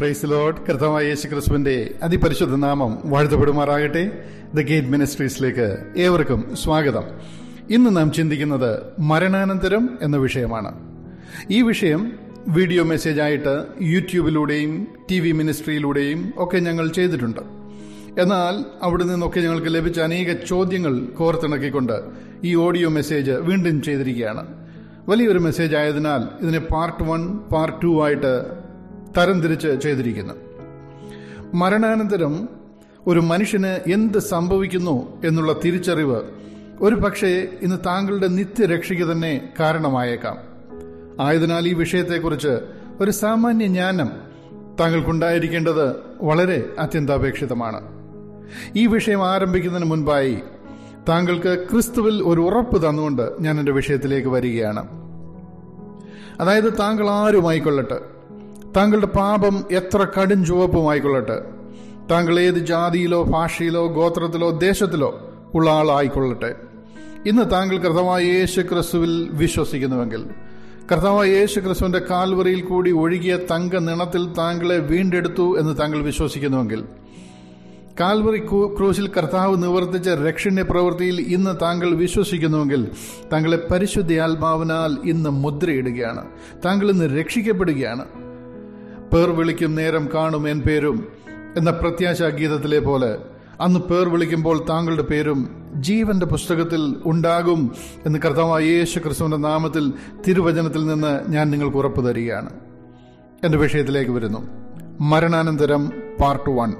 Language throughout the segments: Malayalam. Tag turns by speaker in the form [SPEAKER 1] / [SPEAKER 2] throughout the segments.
[SPEAKER 1] പ്രൈസ് ലോഡ് കർത്താവായ യേശു ക്രിസ്തുവിന്റെ അതിപരിശുദ്ധ നാമം വാഴ്ത്തപ്പെടുമാറാകട്ടെ ദ ഗേറ്റ് മിനിസ്ട്രീസിലേക്ക് ഏവർക്കും സ്വാഗതം ഇന്ന് നാം ചിന്തിക്കുന്നത് മരണാനന്തരം എന്ന വിഷയമാണ് ഈ വിഷയം വീഡിയോ മെസ്സേജായിട്ട് യൂട്യൂബിലൂടെയും ടി വി മിനിസ്ട്രിയിലൂടെയും ഒക്കെ ഞങ്ങൾ ചെയ്തിട്ടുണ്ട് എന്നാൽ അവിടെ നിന്നൊക്കെ ഞങ്ങൾക്ക് ലഭിച്ച അനേക ചോദ്യങ്ങൾ കോർത്തിണക്കിക്കൊണ്ട് ഈ ഓഡിയോ മെസ്സേജ് വീണ്ടും ചെയ്തിരിക്കുകയാണ് വലിയൊരു മെസ്സേജ് ആയതിനാൽ ഇതിനെ പാർട്ട് വൺ പാർട്ട് ടു ആയിട്ട് തരംതിരിച്ച് ചെയ്തിരിക്കുന്നു മരണാനന്തരം ഒരു മനുഷ്യന് എന്ത് സംഭവിക്കുന്നു എന്നുള്ള തിരിച്ചറിവ് ഒരു പക്ഷേ ഇന്ന് താങ്കളുടെ നിത്യരക്ഷയ്ക്ക് തന്നെ കാരണമായേക്കാം ആയതിനാൽ ഈ വിഷയത്തെക്കുറിച്ച് ഒരു സാമാന്യ ജ്ഞാനം താങ്കൾക്കുണ്ടായിരിക്കേണ്ടത് വളരെ അത്യന്താപേക്ഷിതമാണ് ഈ വിഷയം ആരംഭിക്കുന്നതിന് മുൻപായി താങ്കൾക്ക് ക്രിസ്തുവിൽ ഒരു ഉറപ്പ് തന്നുകൊണ്ട് ഞാൻ എൻ്റെ വിഷയത്തിലേക്ക് വരികയാണ് അതായത് താങ്കൾ ആരുമായിക്കൊള്ളട്ടെ താങ്കളുടെ പാപം എത്ര കടും ചുവപ്പുമായിക്കൊള്ളട്ടെ താങ്കൾ ഏത് ജാതിയിലോ ഭാഷയിലോ ഗോത്രത്തിലോ ദേശത്തിലോ ഉള്ള ആളായിക്കൊള്ളട്ടെ ഇന്ന് താങ്കൾ കർത്തവായ യേശു ക്രിസ്തുവിൽ വിശ്വസിക്കുന്നുവെങ്കിൽ കർത്താവായ യേശു ക്രിസ്തുവിന്റെ കാൽവറിയിൽ കൂടി ഒഴുകിയ തങ്ക നിണത്തിൽ താങ്കളെ വീണ്ടെടുത്തു എന്ന് താങ്കൾ വിശ്വസിക്കുന്നുവെങ്കിൽ കാൽവറി ക്രൂശിൽ കർത്താവ് നിവർത്തിച്ച രക്ഷണ്യ പ്രവൃത്തിയിൽ ഇന്ന് താങ്കൾ വിശ്വസിക്കുന്നുവെങ്കിൽ താങ്കളെ പരിശുദ്ധ ആത്മാവിനാൽ ഇന്ന് മുദ്രയിടുകയാണ് താങ്കൾ ഇന്ന് രക്ഷിക്കപ്പെടുകയാണ് പേർ വിളിക്കും നേരം കാണും എൻ പേരും എന്ന പ്രത്യാശാ ഗീതത്തിലെ പോലെ അന്ന് പേർ വിളിക്കുമ്പോൾ താങ്കളുടെ പേരും ജീവന്റെ പുസ്തകത്തിൽ ഉണ്ടാകും എന്ന് കർത്താവായ യേശു ക്രിസ്തുവിന്റെ നാമത്തിൽ തിരുവചനത്തിൽ നിന്ന് ഞാൻ നിങ്ങൾക്ക് ഉറപ്പു തരികയാണ് എന്റെ വിഷയത്തിലേക്ക് വരുന്നു മരണാനന്തരം പാർട്ട് വൺ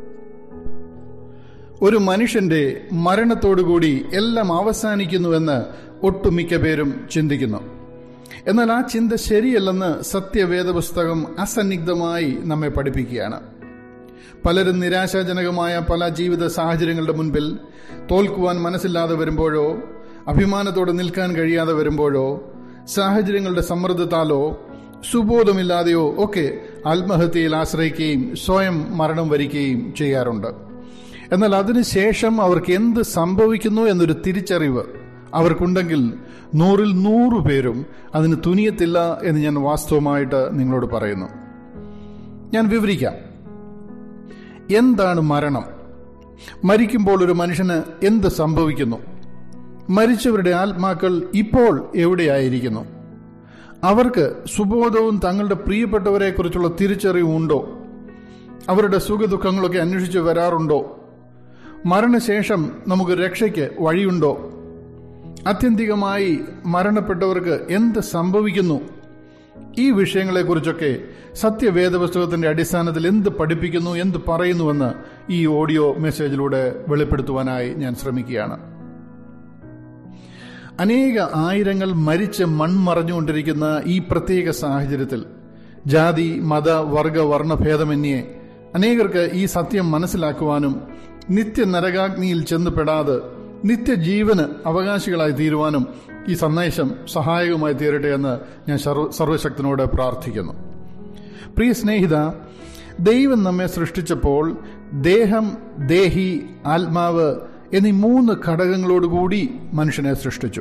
[SPEAKER 1] ഒരു മനുഷ്യന്റെ മരണത്തോടുകൂടി എല്ലാം അവസാനിക്കുന്നുവെന്ന് ഒട്ടുമിക്ക പേരും ചിന്തിക്കുന്നു എന്നാൽ ആ ചിന്ത ശരിയല്ലെന്ന് സത്യവേദ പുസ്തകം അസന്നിഗ്ധമായി നമ്മെ പഠിപ്പിക്കുകയാണ് പലരും നിരാശാജനകമായ പല ജീവിത സാഹചര്യങ്ങളുടെ മുൻപിൽ തോൽക്കുവാൻ മനസ്സില്ലാതെ വരുമ്പോഴോ അഭിമാനത്തോടെ നിൽക്കാൻ കഴിയാതെ വരുമ്പോഴോ സാഹചര്യങ്ങളുടെ സമ്മർദ്ദത്താലോ സുബോധമില്ലാതെയോ ഒക്കെ ആത്മഹത്യയിൽ ആശ്രയിക്കുകയും സ്വയം മരണം വരിക്കുകയും ചെയ്യാറുണ്ട് എന്നാൽ അതിനുശേഷം അവർക്ക് എന്ത് സംഭവിക്കുന്നു എന്നൊരു തിരിച്ചറിവ് അവർക്കുണ്ടെങ്കിൽ നൂറിൽ നൂറു പേരും അതിന് തുനിയത്തില്ല എന്ന് ഞാൻ വാസ്തവമായിട്ട് നിങ്ങളോട് പറയുന്നു ഞാൻ വിവരിക്കാം എന്താണ് മരണം മരിക്കുമ്പോൾ ഒരു മനുഷ്യന് എന്ത് സംഭവിക്കുന്നു മരിച്ചവരുടെ ആത്മാക്കൾ ഇപ്പോൾ എവിടെയായിരിക്കുന്നു അവർക്ക് സുബോധവും തങ്ങളുടെ പ്രിയപ്പെട്ടവരെ കുറിച്ചുള്ള തിരിച്ചറിവും ഉണ്ടോ അവരുടെ സുഖദുഃഖങ്ങളൊക്കെ അന്വേഷിച്ച് വരാറുണ്ടോ മരണശേഷം നമുക്ക് രക്ഷയ്ക്ക് വഴിയുണ്ടോ ആത്യന്തികമായി മരണപ്പെട്ടവർക്ക് എന്ത് സംഭവിക്കുന്നു ഈ വിഷയങ്ങളെക്കുറിച്ചൊക്കെ സത്യവേദ പുസ്തകത്തിന്റെ അടിസ്ഥാനത്തിൽ എന്ത് പഠിപ്പിക്കുന്നു എന്ത് പറയുന്നുവെന്ന് ഈ ഓഡിയോ മെസ്സേജിലൂടെ വെളിപ്പെടുത്തുവാനായി ഞാൻ ശ്രമിക്കുകയാണ് അനേക ആയിരങ്ങൾ മരിച്ച് മൺമറഞ്ഞുകൊണ്ടിരിക്കുന്ന ഈ പ്രത്യേക സാഹചര്യത്തിൽ ജാതി മത വർഗ വർണ്ണഭേദമന്യേ അനേകർക്ക് ഈ സത്യം മനസ്സിലാക്കുവാനും നിത്യ നരകാഗ്നിയിൽ ചെന്നുപെടാതെ നിത്യജീവന് അവകാശികളായി തീരുവാനും ഈ സന്ദേശം സഹായകമായി തീരട്ടെ എന്ന് ഞാൻ സർവശക്തനോട് പ്രാർത്ഥിക്കുന്നു പ്രിയ സ്നേഹിത ദൈവം നമ്മെ സൃഷ്ടിച്ചപ്പോൾ ദേഹം ദേഹി ആത്മാവ് എന്നീ മൂന്ന് ഘടകങ്ങളോടുകൂടി മനുഷ്യനെ സൃഷ്ടിച്ചു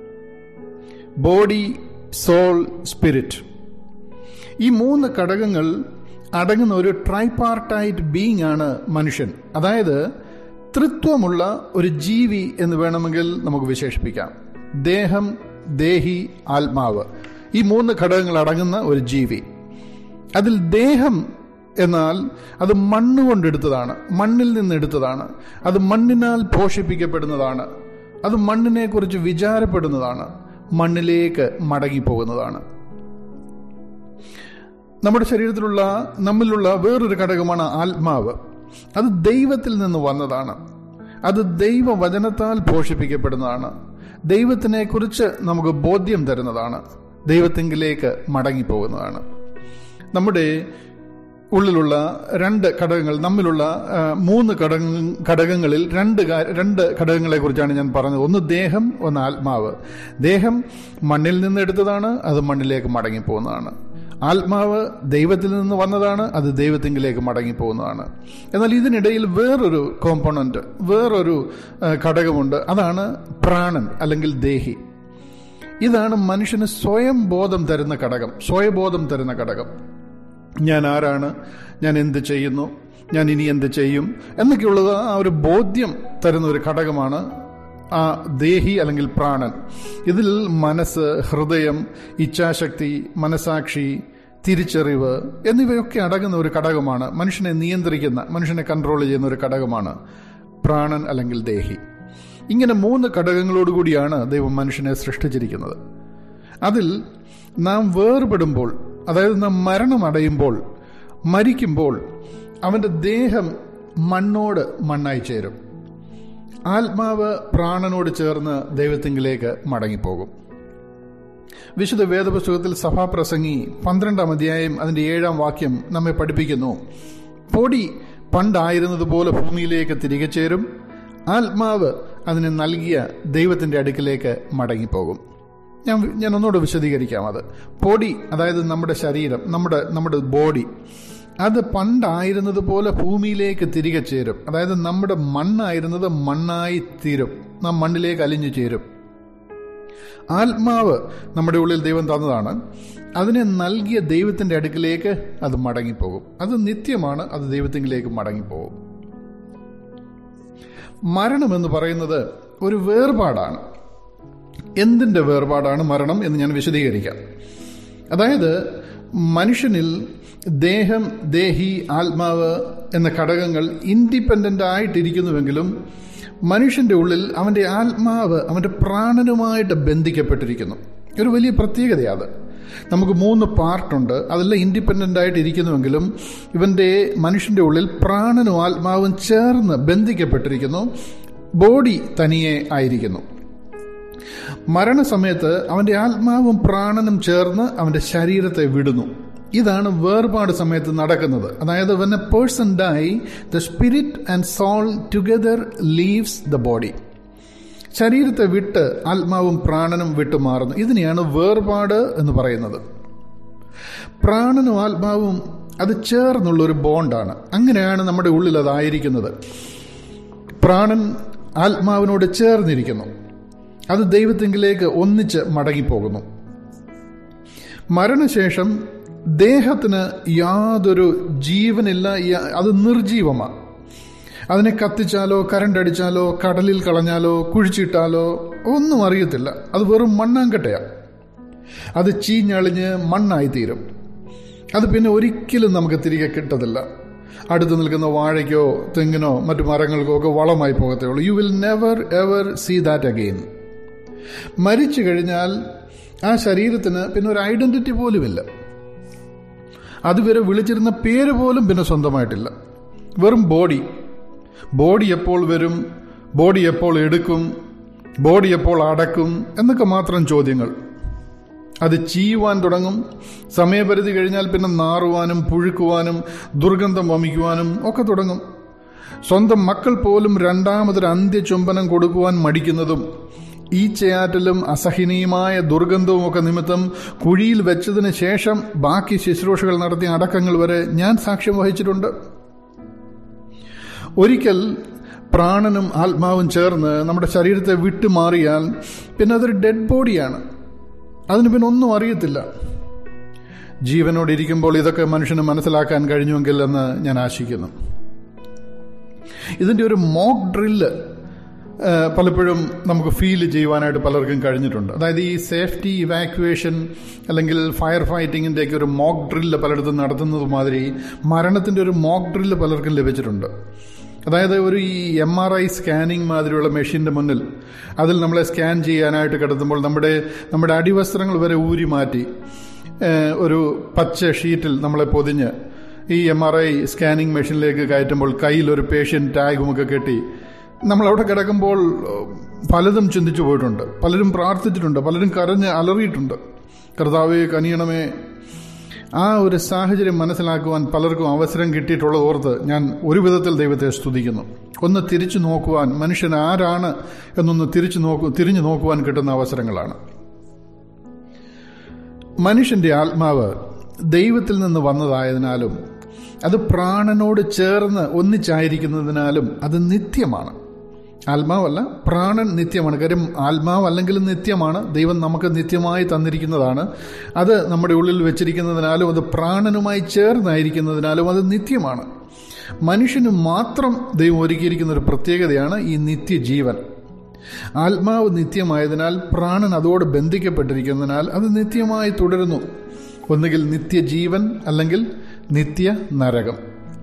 [SPEAKER 1] ബോഡി സോൾ സ്പിരിറ്റ് ഈ മൂന്ന് ഘടകങ്ങൾ അടങ്ങുന്ന ഒരു ട്രൈപാർട്ടൈറ്റ് ബീങ് ആണ് മനുഷ്യൻ അതായത് തൃത്വമുള്ള ഒരു ജീവി എന്ന് വേണമെങ്കിൽ നമുക്ക് വിശേഷിപ്പിക്കാം ദേഹം ദേഹി ആത്മാവ് ഈ മൂന്ന് ഘടകങ്ങൾ അടങ്ങുന്ന ഒരു ജീവി അതിൽ ദേഹം എന്നാൽ അത് മണ്ണുകൊണ്ടെടുത്തതാണ് മണ്ണിൽ നിന്നെടുത്തതാണ് അത് മണ്ണിനാൽ പോഷിപ്പിക്കപ്പെടുന്നതാണ് അത് മണ്ണിനെ കുറിച്ച് വിചാരപ്പെടുന്നതാണ് മണ്ണിലേക്ക് മടങ്ങിപ്പോകുന്നതാണ് നമ്മുടെ ശരീരത്തിലുള്ള നമ്മിലുള്ള വേറൊരു ഘടകമാണ് ആത്മാവ് അത് ദൈവത്തിൽ നിന്ന് വന്നതാണ് അത് ദൈവവചനത്താൽ പോഷിപ്പിക്കപ്പെടുന്നതാണ് ദൈവത്തിനെ കുറിച്ച് നമുക്ക് ബോധ്യം തരുന്നതാണ് ദൈവത്തെങ്കിലേക്ക് മടങ്ങിപ്പോകുന്നതാണ് നമ്മുടെ ഉള്ളിലുള്ള രണ്ട് ഘടകങ്ങൾ നമ്മിലുള്ള മൂന്ന് ഘടക ഘടകങ്ങളിൽ രണ്ട് രണ്ട് ഘടകങ്ങളെ കുറിച്ചാണ് ഞാൻ പറഞ്ഞത് ഒന്ന് ദേഹം ഒന്ന് ആത്മാവ് ദേഹം മണ്ണിൽ നിന്ന് എടുത്തതാണ് അത് മണ്ണിലേക്ക് മടങ്ങിപ്പോകുന്നതാണ് ആത്മാവ് ദൈവത്തിൽ നിന്ന് വന്നതാണ് അത് ദൈവത്തിങ്കിലേക്ക് മടങ്ങിപ്പോകുന്നതാണ് എന്നാൽ ഇതിനിടയിൽ വേറൊരു കോമ്പണന്റ് വേറൊരു ഘടകമുണ്ട് അതാണ് പ്രാണൻ അല്ലെങ്കിൽ ദേഹി ഇതാണ് മനുഷ്യന് സ്വയം ബോധം തരുന്ന ഘടകം സ്വയബോധം തരുന്ന ഘടകം ഞാൻ ആരാണ് ഞാൻ എന്ത് ചെയ്യുന്നു ഞാൻ ഇനി എന്ത് ചെയ്യും എന്നൊക്കെയുള്ളത് ആ ഒരു ബോധ്യം തരുന്ന ഒരു ഘടകമാണ് ആ ദേഹി അല്ലെങ്കിൽ പ്രാണൻ ഇതിൽ മനസ്സ് ഹൃദയം ഇച്ഛാശക്തി മനസാക്ഷി തിരിച്ചറിവ് എന്നിവയൊക്കെ അടങ്ങുന്ന ഒരു ഘടകമാണ് മനുഷ്യനെ നിയന്ത്രിക്കുന്ന മനുഷ്യനെ കൺട്രോൾ ചെയ്യുന്ന ഒരു ഘടകമാണ് പ്രാണൻ അല്ലെങ്കിൽ ദേഹി ഇങ്ങനെ മൂന്ന് ഘടകങ്ങളോടുകൂടിയാണ് ദൈവം മനുഷ്യനെ സൃഷ്ടിച്ചിരിക്കുന്നത് അതിൽ നാം വേർപെടുമ്പോൾ അതായത് നാം മരണമടയുമ്പോൾ മരിക്കുമ്പോൾ അവന്റെ ദേഹം മണ്ണോട് മണ്ണായി ചേരും ആത്മാവ് പ്രാണനോട് ചേർന്ന് ദൈവത്തിങ്കിലേക്ക് മടങ്ങിപ്പോകും വിശുദ്ധ വേദപുസ്തകത്തിൽ സഭാപ്രസംഗി പന്ത്രണ്ടാം അധ്യായം അതിന്റെ ഏഴാം വാക്യം നമ്മെ പഠിപ്പിക്കുന്നു പൊടി പണ്ടായിരുന്നതുപോലെ ഭൂമിയിലേക്ക് തിരികെ ചേരും ആത്മാവ് അതിന് നൽകിയ ദൈവത്തിന്റെ അടുക്കിലേക്ക് മടങ്ങിപ്പോകും ഞാൻ ഞാൻ ഒന്നുകൂടെ വിശദീകരിക്കാം അത് പൊടി അതായത് നമ്മുടെ ശരീരം നമ്മുടെ നമ്മുടെ ബോഡി അത് പണ്ടായിരുന്നത് പോലെ ഭൂമിയിലേക്ക് തിരികെ ചേരും അതായത് നമ്മുടെ മണ്ണായിരുന്നത് മണ്ണായി തീരും നാം മണ്ണിലേക്ക് അലിഞ്ഞു ചേരും ആത്മാവ് നമ്മുടെ ഉള്ളിൽ ദൈവം തന്നതാണ് അതിനെ നൽകിയ ദൈവത്തിന്റെ അടുക്കിലേക്ക് അത് മടങ്ങിപ്പോകും അത് നിത്യമാണ് അത് ദൈവത്തിങ്കിലേക്ക് മടങ്ങിപ്പോകും മരണം എന്ന് പറയുന്നത് ഒരു വേർപാടാണ് എന്തിന്റെ വേർപാടാണ് മരണം എന്ന് ഞാൻ വിശദീകരിക്കാം അതായത് മനുഷ്യനിൽ ദേഹം ദേഹി ആത്മാവ് എന്ന ഘടകങ്ങൾ ഇൻഡിപെൻഡന്റ് ആയിട്ടിരിക്കുന്നുവെങ്കിലും മനുഷ്യന്റെ ഉള്ളിൽ അവന്റെ ആത്മാവ് അവന്റെ പ്രാണനുമായിട്ട് ബന്ധിക്കപ്പെട്ടിരിക്കുന്നു ഒരു വലിയ പ്രത്യേകതയാണ് നമുക്ക് മൂന്ന് പാർട്ടുണ്ട് അതെല്ലാം ഇൻഡിപെൻഡന്റ് ആയിട്ട് ഇരിക്കുന്നുവെങ്കിലും ഇവന്റെ മനുഷ്യന്റെ ഉള്ളിൽ പ്രാണനും ആത്മാവും ചേർന്ന് ബന്ധിക്കപ്പെട്ടിരിക്കുന്നു ബോഡി തനിയെ ആയിരിക്കുന്നു മരണസമയത്ത് അവന്റെ ആത്മാവും പ്രാണനും ചേർന്ന് അവന്റെ ശരീരത്തെ വിടുന്നു ഇതാണ് വേർപാട് സമയത്ത് നടക്കുന്നത് അതായത് when a person die the spirit and soul together leaves the body ശരീരത്തെ വിട്ട് ആത്മാവും പ്രാണനും വിട്ടുമാറുന്നു ഇതിനെയാണ് വേർപാട് എന്ന് പറയുന്നത് പ്രാണനും ആത്മാവും അത് ചേർന്നുള്ള ഒരു ബോണ്ടാണ് അങ്ങനെയാണ് നമ്മുടെ ഉള്ളിൽ അതായിരിക്കുന്നത് പ്രാണൻ ആത്മാവിനോട് ചേർന്നിരിക്കുന്നു അത് ദൈവത്തെങ്കിലേക്ക് ഒന്നിച്ച് മടങ്ങിപ്പോകുന്നു മരണശേഷം ദേഹത്തിന് യാതൊരു ജീവനില്ല അത് നിർജീവമാണ് അതിനെ കത്തിച്ചാലോ കരണ്ട് അടിച്ചാലോ കടലിൽ കളഞ്ഞാലോ കുഴിച്ചിട്ടാലോ ഒന്നും അറിയത്തില്ല അത് വെറും മണ്ണാങ്കട്ടയാണ് അത് ചീഞ്ഞളിഞ്ഞ് മണ്ണായി തീരും അത് പിന്നെ ഒരിക്കലും നമുക്ക് തിരികെ കിട്ടത്തില്ല അടുത്ത് നിൽക്കുന്ന വാഴയ്ക്കോ തെങ്ങിനോ മറ്റു മരങ്ങൾക്കോ ഒക്കെ വളമായി പോകത്തേ ഉള്ളൂ you will never ever see that again മരിച്ചു കഴിഞ്ഞാൽ ആ ശരീരത്തിന് പിന്നെ ഒരു ഐഡന്റിറ്റി പോലുമില്ല അതുവരെ വിളിച്ചിരുന്ന പേര് പോലും പിന്നെ സ്വന്തമായിട്ടില്ല വെറും ബോഡി ബോഡി എപ്പോൾ വരും ബോഡി എപ്പോൾ എടുക്കും ബോഡി എപ്പോൾ അടക്കും എന്നൊക്കെ മാത്രം ചോദ്യങ്ങൾ അത് ചീയുവാൻ തുടങ്ങും സമയപരിധി കഴിഞ്ഞാൽ പിന്നെ നാറുവാനും പുഴുക്കുവാനും ദുർഗന്ധം വമിക്കുവാനും ഒക്കെ തുടങ്ങും സ്വന്തം മക്കൾ പോലും രണ്ടാമതൊരു അന്ത്യചുംബനം കൊടുക്കുവാൻ മടിക്കുന്നതും ഈച്ചയാറ്റലും അസഹനീയമായ ദുർഗന്ധവും ഒക്കെ നിമിത്തം കുഴിയിൽ വെച്ചതിന് ശേഷം ബാക്കി ശുശ്രൂഷകൾ നടത്തിയ അടക്കങ്ങൾ വരെ ഞാൻ സാക്ഷ്യം വഹിച്ചിട്ടുണ്ട് ഒരിക്കൽ പ്രാണനും ആത്മാവും ചേർന്ന് നമ്മുടെ ശരീരത്തെ വിട്ടുമാറിയാൽ പിന്നെ അതൊരു ഡെഡ് ബോഡിയാണ് അതിന് പിന്നെ ഒന്നും അറിയത്തില്ല ജീവനോട് ഇരിക്കുമ്പോൾ ഇതൊക്കെ മനുഷ്യന് മനസ്സിലാക്കാൻ കഴിഞ്ഞുവെങ്കിൽ എന്ന് ഞാൻ ആശിക്കുന്നു ഇതിന്റെ ഒരു മോക്ക് ഡ്രില്ല് പലപ്പോഴും നമുക്ക് ഫീൽ ചെയ്യുവാനായിട്ട് പലർക്കും കഴിഞ്ഞിട്ടുണ്ട് അതായത് ഈ സേഫ്റ്റി ഇവാക്യുവേഷൻ അല്ലെങ്കിൽ ഫയർ ഫൈറ്റിങ്ങിൻ്റെ ഒക്കെ ഒരു മോക്ക് ഡ്രില്ല് പലയിടത്തും നടത്തുന്നത് മാതിരി മരണത്തിൻ്റെ ഒരു മോക്ക് ഡ്രില്ല് പലർക്കും ലഭിച്ചിട്ടുണ്ട് അതായത് ഒരു ഈ എം ആർ ഐ സ്കാനിങ് മാതിരിയുള്ള മെഷീൻ്റെ മുന്നിൽ അതിൽ നമ്മളെ സ്കാൻ ചെയ്യാനായിട്ട് കിടത്തുമ്പോൾ നമ്മുടെ നമ്മുടെ അടിവസ്ത്രങ്ങൾ വരെ ഊരി മാറ്റി ഒരു പച്ച ഷീറ്റിൽ നമ്മളെ പൊതിഞ്ഞ് ഈ എം ആർ ഐ സ്കാനിങ് മെഷീനിലേക്ക് കയറ്റുമ്പോൾ കയ്യിൽ ഒരു പേഷ്യൻ ടാഗുമൊക്കെ കെട്ടി നമ്മൾ അവിടെ കിടക്കുമ്പോൾ പലതും ചിന്തിച്ചു പോയിട്ടുണ്ട് പലരും പ്രാർത്ഥിച്ചിട്ടുണ്ട് പലരും കരഞ്ഞ് അലറിയിട്ടുണ്ട് കർത്താവെ കനിയണമേ ആ ഒരു സാഹചര്യം മനസ്സിലാക്കുവാൻ പലർക്കും അവസരം കിട്ടിയിട്ടുള്ളത് ഓർത്ത് ഞാൻ ഒരു വിധത്തിൽ ദൈവത്തെ സ്തുതിക്കുന്നു ഒന്ന് തിരിച്ചു നോക്കുവാൻ മനുഷ്യൻ ആരാണ് എന്നൊന്ന് തിരിച്ചു നോക്കു തിരിഞ്ഞു നോക്കുവാൻ കിട്ടുന്ന അവസരങ്ങളാണ് മനുഷ്യന്റെ ആത്മാവ് ദൈവത്തിൽ നിന്ന് വന്നതായതിനാലും അത് പ്രാണനോട് ചേർന്ന് ഒന്നിച്ചായിരിക്കുന്നതിനാലും അത് നിത്യമാണ് ആത്മാവല്ല പ്രാണൻ നിത്യമാണ് കാര്യം ആത്മാവ് അല്ലെങ്കിൽ നിത്യമാണ് ദൈവം നമുക്ക് നിത്യമായി തന്നിരിക്കുന്നതാണ് അത് നമ്മുടെ ഉള്ളിൽ വെച്ചിരിക്കുന്നതിനാലും അത് പ്രാണനുമായി ചേർന്നായിരിക്കുന്നതിനാലും അത് നിത്യമാണ് മനുഷ്യന് മാത്രം ദൈവം ഒരുക്കിയിരിക്കുന്ന ഒരു പ്രത്യേകതയാണ് ഈ നിത്യജീവൻ ആത്മാവ് നിത്യമായതിനാൽ പ്രാണൻ അതോട് ബന്ധിക്കപ്പെട്ടിരിക്കുന്നതിനാൽ അത് നിത്യമായി തുടരുന്നു ഒന്നുകിൽ നിത്യജീവൻ അല്ലെങ്കിൽ നിത്യ നരകം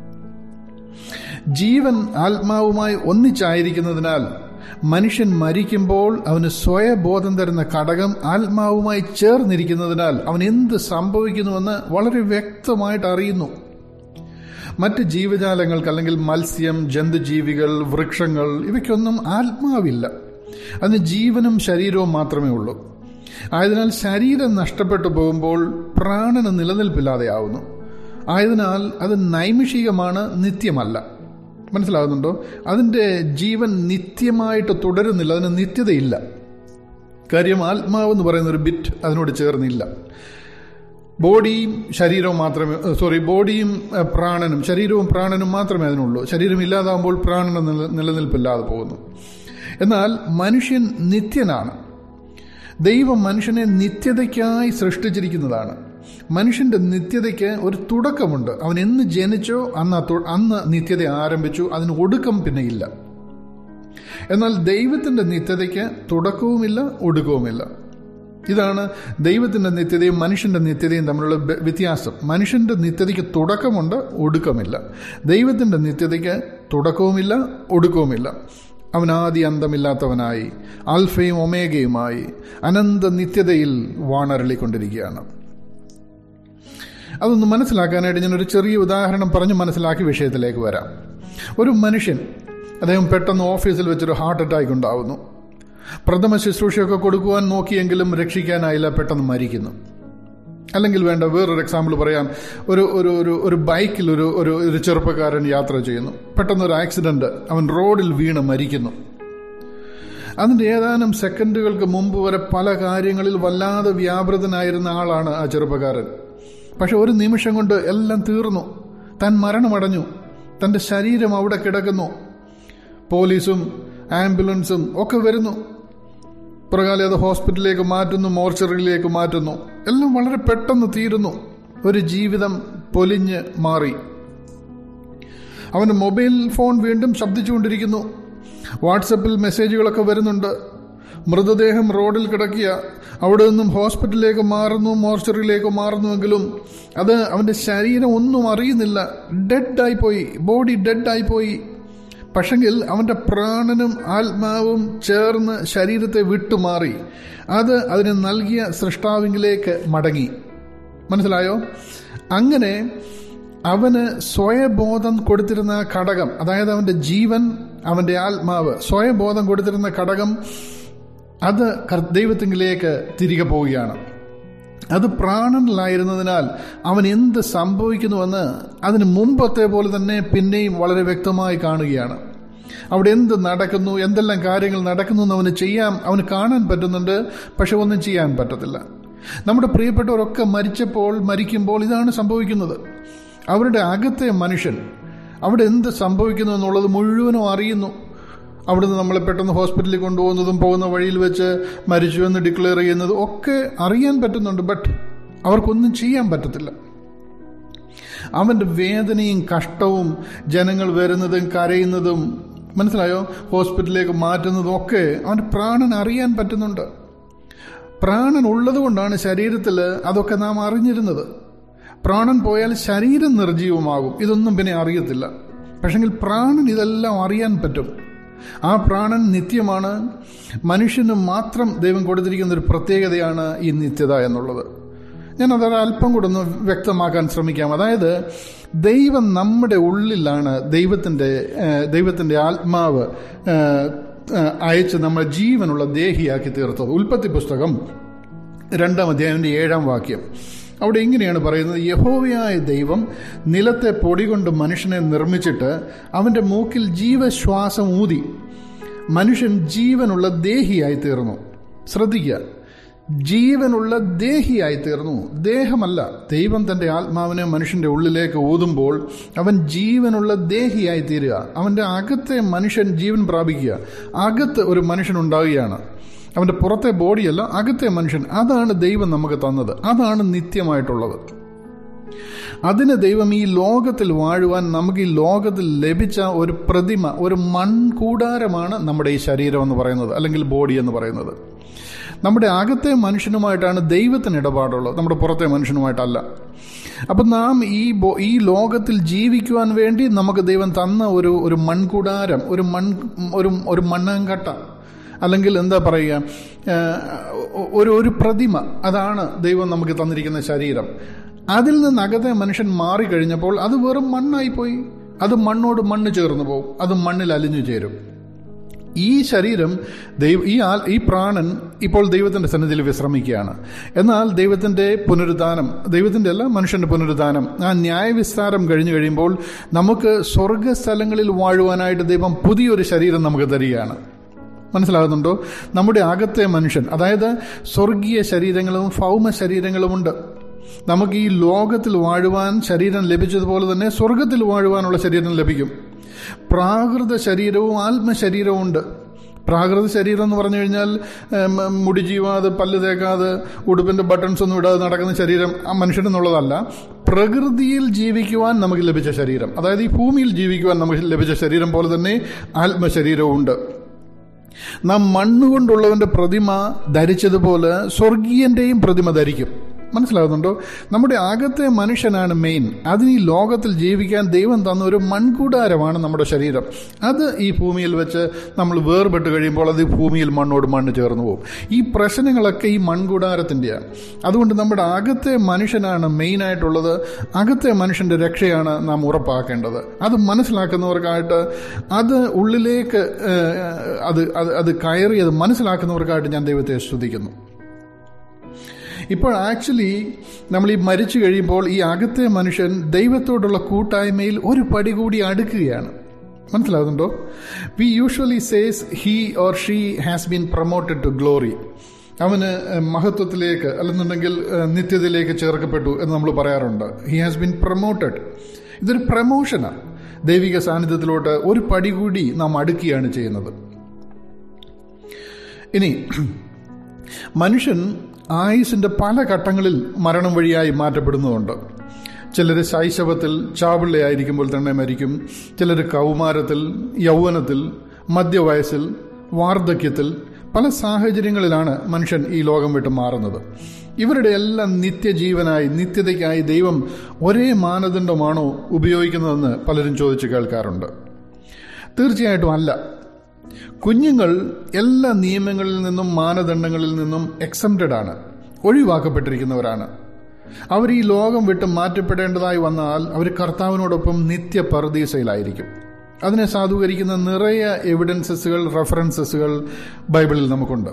[SPEAKER 1] ജീവൻ ആത്മാവുമായി ഒന്നിച്ചായിരിക്കുന്നതിനാൽ മനുഷ്യൻ മരിക്കുമ്പോൾ അവന് സ്വയബോധം തരുന്ന ഘടകം ആത്മാവുമായി ചേർന്നിരിക്കുന്നതിനാൽ അവൻ എന്ത് സംഭവിക്കുന്നുവെന്ന് വളരെ വ്യക്തമായിട്ട് അറിയുന്നു മറ്റ് ജീവജാലങ്ങൾക്ക് അല്ലെങ്കിൽ മത്സ്യം ജന്തുജീവികൾ വൃക്ഷങ്ങൾ ഇവയ്ക്കൊന്നും ആത്മാവില്ല അതിന് ജീവനും ശരീരവും മാത്രമേ ഉള്ളൂ ആയതിനാൽ ശരീരം നഷ്ടപ്പെട്ടു പോകുമ്പോൾ പ്രാണന് നിലനിൽപ്പില്ലാതെയാവുന്നു ആയതിനാൽ അത് നൈമിഷികമാണ് നിത്യമല്ല മനസ്സിലാകുന്നുണ്ടോ അതിൻ്റെ ജീവൻ നിത്യമായിട്ട് തുടരുന്നില്ല അതിന് നിത്യതയില്ല കാര്യം ആത്മാവ് എന്ന് പറയുന്ന ഒരു ബിറ്റ് അതിനോട് ചേർന്നില്ല ബോഡിയും ശരീരവും മാത്രമേ സോറി ബോഡിയും പ്രാണനും ശരീരവും പ്രാണനും മാത്രമേ അതിനുള്ളൂ ശരീരം ഇല്ലാതാകുമ്പോൾ പ്രാണന് നിലനിൽപ്പില്ലാതെ പോകുന്നു എന്നാൽ മനുഷ്യൻ നിത്യനാണ് ദൈവം മനുഷ്യനെ നിത്യതയ്ക്കായി സൃഷ്ടിച്ചിരിക്കുന്നതാണ് മനുഷ്യന്റെ നിത്യതയ്ക്ക് ഒരു തുടക്കമുണ്ട് അവൻ എന്ന് ജനിച്ചോ അന്ന് അന്ന് നിത്യത ആരംഭിച്ചു അതിന് ഒടുക്കം പിന്നെ ഇല്ല എന്നാൽ ദൈവത്തിന്റെ നിത്യതയ്ക്ക് തുടക്കവുമില്ല ഒടുക്കവുമില്ല ഇതാണ് ദൈവത്തിന്റെ നിത്യതയും മനുഷ്യന്റെ നിത്യതയും തമ്മിലുള്ള വ്യത്യാസം മനുഷ്യന്റെ നിത്യതയ്ക്ക് തുടക്കമുണ്ട് ഒടുക്കമില്ല ദൈവത്തിന്റെ നിത്യതയ്ക്ക് തുടക്കവുമില്ല ഒടുക്കവുമില്ല അവൻ ആദി അന്തമില്ലാത്തവനായി ആൽഫയും ഒമേഗയുമായി അനന്ത നിത്യതയിൽ വാണരളിക്കൊണ്ടിരിക്കുകയാണ് അതൊന്ന് മനസ്സിലാക്കാനായിട്ട് ഞാനൊരു ചെറിയ ഉദാഹരണം പറഞ്ഞ് മനസ്സിലാക്കി വിഷയത്തിലേക്ക് വരാം ഒരു മനുഷ്യൻ അദ്ദേഹം പെട്ടെന്ന് ഓഫീസിൽ വെച്ചൊരു ഹാർട്ട് അറ്റാക്ക് ഉണ്ടാവുന്നു പ്രഥമ ശുശ്രൂഷയൊക്കെ കൊടുക്കുവാൻ നോക്കിയെങ്കിലും രക്ഷിക്കാനായില്ല പെട്ടെന്ന് മരിക്കുന്നു അല്ലെങ്കിൽ വേണ്ട വേറൊരു എക്സാമ്പിൾ പറയാം ഒരു ഒരു ഒരു ഒരു ബൈക്കിൽ ഒരു ഒരു ഒരു ചെറുപ്പക്കാരൻ യാത്ര ചെയ്യുന്നു പെട്ടെന്ന് ഒരു ആക്സിഡന്റ് അവൻ റോഡിൽ വീണ് മരിക്കുന്നു അതിൻ്റെ ഏതാനും സെക്കൻഡുകൾക്ക് മുമ്പ് വരെ പല കാര്യങ്ങളിൽ വല്ലാതെ വ്യാപൃതനായിരുന്ന ആളാണ് ആ ചെറുപ്പക്കാരൻ പക്ഷെ ഒരു നിമിഷം കൊണ്ട് എല്ലാം തീർന്നു താൻ മരണമടഞ്ഞു തൻ്റെ ശരീരം അവിടെ കിടക്കുന്നു പോലീസും ആംബുലൻസും ഒക്കെ വരുന്നു പുറകാലെ അത് ഹോസ്പിറ്റലിലേക്ക് മാറ്റുന്നു മോർച്ചറിയിലേക്ക് മാറ്റുന്നു എല്ലാം വളരെ പെട്ടെന്ന് തീരുന്നു ഒരു ജീവിതം പൊലിഞ്ഞ് മാറി അവൻ്റെ മൊബൈൽ ഫോൺ വീണ്ടും ശബ്ദിച്ചുകൊണ്ടിരിക്കുന്നു വാട്സപ്പിൽ മെസ്സേജുകളൊക്കെ വരുന്നുണ്ട് മൃതദേഹം റോഡിൽ കിടക്കിയ അവിടെ നിന്നും ഹോസ്പിറ്റലിലേക്ക് മാറുന്നു മോർച്ചറിയിലേക്ക് മാറുന്നുവെങ്കിലും അത് അവൻ്റെ ശരീരം ഒന്നും അറിയുന്നില്ല ഡെഡായി പോയി ബോഡി ഡെഡായി പോയി പക്ഷെങ്കിൽ അവൻ്റെ പ്രാണനും ആത്മാവും ചേർന്ന് ശരീരത്തെ വിട്ടുമാറി അത് അതിന് നൽകിയ സൃഷ്ടാവിങ്കിലേക്ക് മടങ്ങി മനസ്സിലായോ അങ്ങനെ അവന് സ്വയബോധം കൊടുത്തിരുന്ന ഘടകം അതായത് അവൻ്റെ ജീവൻ അവൻ്റെ ആത്മാവ് സ്വയബോധം കൊടുത്തിരുന്ന ഘടകം അത് ദൈവത്തിങ്കിലേക്ക് തിരികെ പോവുകയാണ് അത് പ്രാണനിലായിരുന്നതിനാൽ അവൻ എന്ത് സംഭവിക്കുന്നുവെന്ന് അതിന് മുമ്പത്തെ പോലെ തന്നെ പിന്നെയും വളരെ വ്യക്തമായി കാണുകയാണ് അവിടെ എന്ത് നടക്കുന്നു എന്തെല്ലാം കാര്യങ്ങൾ നടക്കുന്നു എന്ന് അവന് ചെയ്യാൻ അവന് കാണാൻ പറ്റുന്നുണ്ട് പക്ഷെ ഒന്നും ചെയ്യാൻ പറ്റത്തില്ല നമ്മുടെ പ്രിയപ്പെട്ടവരൊക്കെ മരിച്ചപ്പോൾ മരിക്കുമ്പോൾ ഇതാണ് സംഭവിക്കുന്നത് അവരുടെ അകത്തെ മനുഷ്യൻ അവിടെ എന്ത് സംഭവിക്കുന്നു എന്നുള്ളത് മുഴുവനും അറിയുന്നു അവിടുന്ന് നമ്മളെ പെട്ടെന്ന് ഹോസ്പിറ്റലിൽ കൊണ്ടുപോകുന്നതും പോകുന്ന വഴിയിൽ വെച്ച് മരിച്ചു എന്ന് ഡിക്ലെയർ ചെയ്യുന്നതും ഒക്കെ അറിയാൻ പറ്റുന്നുണ്ട് ബട്ട് അവർക്കൊന്നും ചെയ്യാൻ പറ്റത്തില്ല അവൻ്റെ വേദനയും കഷ്ടവും ജനങ്ങൾ വരുന്നതും കരയുന്നതും മനസ്സിലായോ ഹോസ്പിറ്റലിലേക്ക് മാറ്റുന്നതും ഒക്കെ അവൻ്റെ പ്രാണൻ അറിയാൻ പറ്റുന്നുണ്ട് പ്രാണൻ ഉള്ളത് കൊണ്ടാണ് ശരീരത്തിൽ അതൊക്കെ നാം അറിഞ്ഞിരുന്നത് പ്രാണൻ പോയാൽ ശരീരം നിർജീവമാകും ഇതൊന്നും പിന്നെ അറിയത്തില്ല പക്ഷെങ്കിൽ പ്രാണൻ ഇതെല്ലാം അറിയാൻ പറ്റും ആ പ്രാണൻ നിത്യമാണ് മനുഷ്യന് മാത്രം ദൈവം കൊടുത്തിരിക്കുന്ന ഒരു പ്രത്യേകതയാണ് ഈ നിത്യത എന്നുള്ളത് ഞാൻ അത് അല്പം കൂടെ ഒന്ന് വ്യക്തമാക്കാൻ ശ്രമിക്കാം അതായത് ദൈവം നമ്മുടെ ഉള്ളിലാണ് ദൈവത്തിൻ്റെ ദൈവത്തിൻ്റെ ആത്മാവ് അയച്ച് നമ്മളെ ജീവനുള്ള ദേഹിയാക്കി തീർത്തത് ഉൽപ്പത്തി പുസ്തകം രണ്ടാം അധ്യായൻ്റെ ഏഴാം വാക്യം അവിടെ ഇങ്ങനെയാണ് പറയുന്നത് യഹോവയായ ദൈവം നിലത്തെ പൊടി കൊണ്ട് മനുഷ്യനെ നിർമ്മിച്ചിട്ട് അവൻ്റെ മൂക്കിൽ ജീവശ്വാസം ഊതി മനുഷ്യൻ ജീവനുള്ള ദേഹിയായി തീർന്നു ശ്രദ്ധിക്കുക ജീവനുള്ള ദേഹിയായി തീർന്നു ദേഹമല്ല ദൈവം തന്റെ ആത്മാവിനെ മനുഷ്യന്റെ ഉള്ളിലേക്ക് ഊതുമ്പോൾ അവൻ ജീവനുള്ള ദേഹിയായി തീരുക അവന്റെ അകത്തെ മനുഷ്യൻ ജീവൻ പ്രാപിക്കുക അകത്ത് ഒരു മനുഷ്യൻ ഉണ്ടാവുകയാണ് അവന്റെ പുറത്തെ ബോഡിയല്ല അകത്തെ മനുഷ്യൻ അതാണ് ദൈവം നമുക്ക് തന്നത് അതാണ് നിത്യമായിട്ടുള്ളത് അതിന് ദൈവം ഈ ലോകത്തിൽ വാഴുവാൻ നമുക്ക് ഈ ലോകത്തിൽ ലഭിച്ച ഒരു പ്രതിമ ഒരു മൺകൂടാരമാണ് നമ്മുടെ ഈ ശരീരം എന്ന് പറയുന്നത് അല്ലെങ്കിൽ ബോഡി എന്ന് പറയുന്നത് നമ്മുടെ അകത്തെ മനുഷ്യനുമായിട്ടാണ് ദൈവത്തിന് ഇടപാടുള്ളത് നമ്മുടെ പുറത്തെ മനുഷ്യനുമായിട്ടല്ല അപ്പം നാം ഈ ഈ ലോകത്തിൽ ജീവിക്കുവാൻ വേണ്ടി നമുക്ക് ദൈവം തന്ന ഒരു ഒരു മൺകൂടാരം ഒരു മൺ ഒരു ഒരു മണ്ണാങ്കട്ട അല്ലെങ്കിൽ എന്താ പറയുക ഒരു ഒരു പ്രതിമ അതാണ് ദൈവം നമുക്ക് തന്നിരിക്കുന്ന ശരീരം അതിൽ നിന്ന് അകത്തെ മനുഷ്യൻ മാറിക്കഴിഞ്ഞപ്പോൾ അത് വെറും മണ്ണായിപ്പോയി അത് മണ്ണോട് മണ്ണ് ചേർന്ന് പോകും അത് മണ്ണിൽ അലിഞ്ഞു ചേരും ഈ ശരീരം ദൈവ ഈ ആൾ ഈ പ്രാണൻ ഇപ്പോൾ ദൈവത്തിന്റെ സന്നിധിയിൽ വിശ്രമിക്കുകയാണ് എന്നാൽ ദൈവത്തിന്റെ പുനരുദ്ധാനം ദൈവത്തിന്റെ അല്ല മനുഷ്യന്റെ പുനരുദ്ധാനം ആ ന്യായവിസ്താരം കഴിഞ്ഞു കഴിയുമ്പോൾ നമുക്ക് സ്വർഗസ്ഥലങ്ങളിൽ വാഴുവാനായിട്ട് ദൈവം പുതിയൊരു ശരീരം നമുക്ക് തരികയാണ് മനസ്സിലാകുന്നുണ്ടോ നമ്മുടെ അകത്തെ മനുഷ്യൻ അതായത് സ്വർഗീയ ശരീരങ്ങളും ഭൗമ ശരീരങ്ങളുമുണ്ട് നമുക്ക് ഈ ലോകത്തിൽ വാഴുവാൻ ശരീരം ലഭിച്ചതുപോലെ തന്നെ സ്വർഗത്തിൽ വാഴുവാനുള്ള ശരീരം ലഭിക്കും പ്രാകൃത ശരീരവും ആത്മശരീരവും ഉണ്ട് പ്രാകൃത ശരീരം എന്ന് പറഞ്ഞു കഴിഞ്ഞാൽ മുടി ജീവാതെ പല്ല് തേക്കാതെ ഉടുപ്പിന്റെ ബട്ടൺസ് ഒന്നും ഇടാതെ നടക്കുന്ന ശരീരം ആ മനുഷ്യനെന്നുള്ളതല്ല പ്രകൃതിയിൽ ജീവിക്കുവാൻ നമുക്ക് ലഭിച്ച ശരീരം അതായത് ഈ ഭൂമിയിൽ ജീവിക്കുവാൻ നമുക്ക് ലഭിച്ച ശരീരം പോലെ തന്നെ ആത്മശരീരവും ഉണ്ട് നാം മണ്ണുകൊണ്ടുള്ളവന്റെ പ്രതിമ ധരിച്ചതുപോലെ സ്വർഗീയന്റെയും പ്രതിമ ധരിക്കും മനസ്സിലാകുന്നുണ്ടോ നമ്മുടെ അകത്തെ മനുഷ്യനാണ് മെയിൻ അതിന് ഈ ലോകത്തിൽ ജീവിക്കാൻ ദൈവം തന്ന ഒരു മൺകൂടാരമാണ് നമ്മുടെ ശരീരം അത് ഈ ഭൂമിയിൽ വെച്ച് നമ്മൾ വേർപെട്ട് കഴിയുമ്പോൾ അത് ഈ ഭൂമിയിൽ മണ്ണോട് മണ്ണ് ചേർന്ന് പോകും ഈ പ്രശ്നങ്ങളൊക്കെ ഈ മൺകൂടാരത്തിൻ്റെയാണ് അതുകൊണ്ട് നമ്മുടെ അകത്തെ മനുഷ്യനാണ് മെയിനായിട്ടുള്ളത് അകത്തെ മനുഷ്യന്റെ രക്ഷയാണ് നാം ഉറപ്പാക്കേണ്ടത് അത് മനസ്സിലാക്കുന്നവർക്കായിട്ട് അത് ഉള്ളിലേക്ക് അത് അത് കയറി അത് മനസ്സിലാക്കുന്നവർക്കായിട്ട് ഞാൻ ദൈവത്തെ സ്തുതിക്കുന്നു ഇപ്പോൾ ആക്ച്വലി നമ്മൾ ഈ മരിച്ചു കഴിയുമ്പോൾ ഈ അകത്തെ മനുഷ്യൻ ദൈവത്തോടുള്ള കൂട്ടായ്മയിൽ ഒരു പടി കൂടി അടുക്കുകയാണ് മനസ്സിലാകുന്നുണ്ടോ we usually says he or she has been promoted to glory അവന് മഹത്വത്തിലേക്ക് അല്ലെന്നുണ്ടെങ്കിൽ നിത്യതയിലേക്ക് ചേർക്കപ്പെട്ടു എന്ന് നമ്മൾ പറയാറുണ്ട് ഹി ഹാസ് ബീൻ പ്രൊമോട്ടഡ് ഇതൊരു പ്രമോഷനാണ് ദൈവിക സാന്നിധ്യത്തിലോട്ട് ഒരു പടി കൂടി നാം അടുക്കുകയാണ് ചെയ്യുന്നത് ഇനി മനുഷ്യൻ ആയുസിന്റെ പല ഘട്ടങ്ങളിൽ മരണം വഴിയായി മാറ്റപ്പെടുന്നുണ്ട് ചിലർ ശൈശവത്തിൽ ചാപിള്ളയായിരിക്കുമ്പോൾ തന്നെ മരിക്കും ചിലർ കൗമാരത്തിൽ യൗവനത്തിൽ മധ്യവയസ്സിൽ വാർദ്ധക്യത്തിൽ പല സാഹചര്യങ്ങളിലാണ് മനുഷ്യൻ ഈ ലോകം വിട്ട് മാറുന്നത് ഇവരുടെ എല്ലാം നിത്യജീവനായി നിത്യതയ്ക്കായി ദൈവം ഒരേ മാനദണ്ഡമാണോ ഉപയോഗിക്കുന്നതെന്ന് പലരും ചോദിച്ചു കേൾക്കാറുണ്ട് തീർച്ചയായിട്ടും അല്ല കുഞ്ഞുങ്ങൾ എല്ലാ നിയമങ്ങളിൽ നിന്നും മാനദണ്ഡങ്ങളിൽ നിന്നും എക്സംപ്റ്റഡ് ആണ് ഒഴിവാക്കപ്പെട്ടിരിക്കുന്നവരാണ് അവർ ഈ ലോകം വിട്ട് മാറ്റപ്പെടേണ്ടതായി വന്നാൽ അവർ കർത്താവിനോടൊപ്പം നിത്യ പർദീസയിലായിരിക്കും അതിനെ സാധൂകരിക്കുന്ന നിറയെ എവിഡൻസസുകൾ റെഫറൻസസുകൾ ബൈബിളിൽ നമുക്കുണ്ട്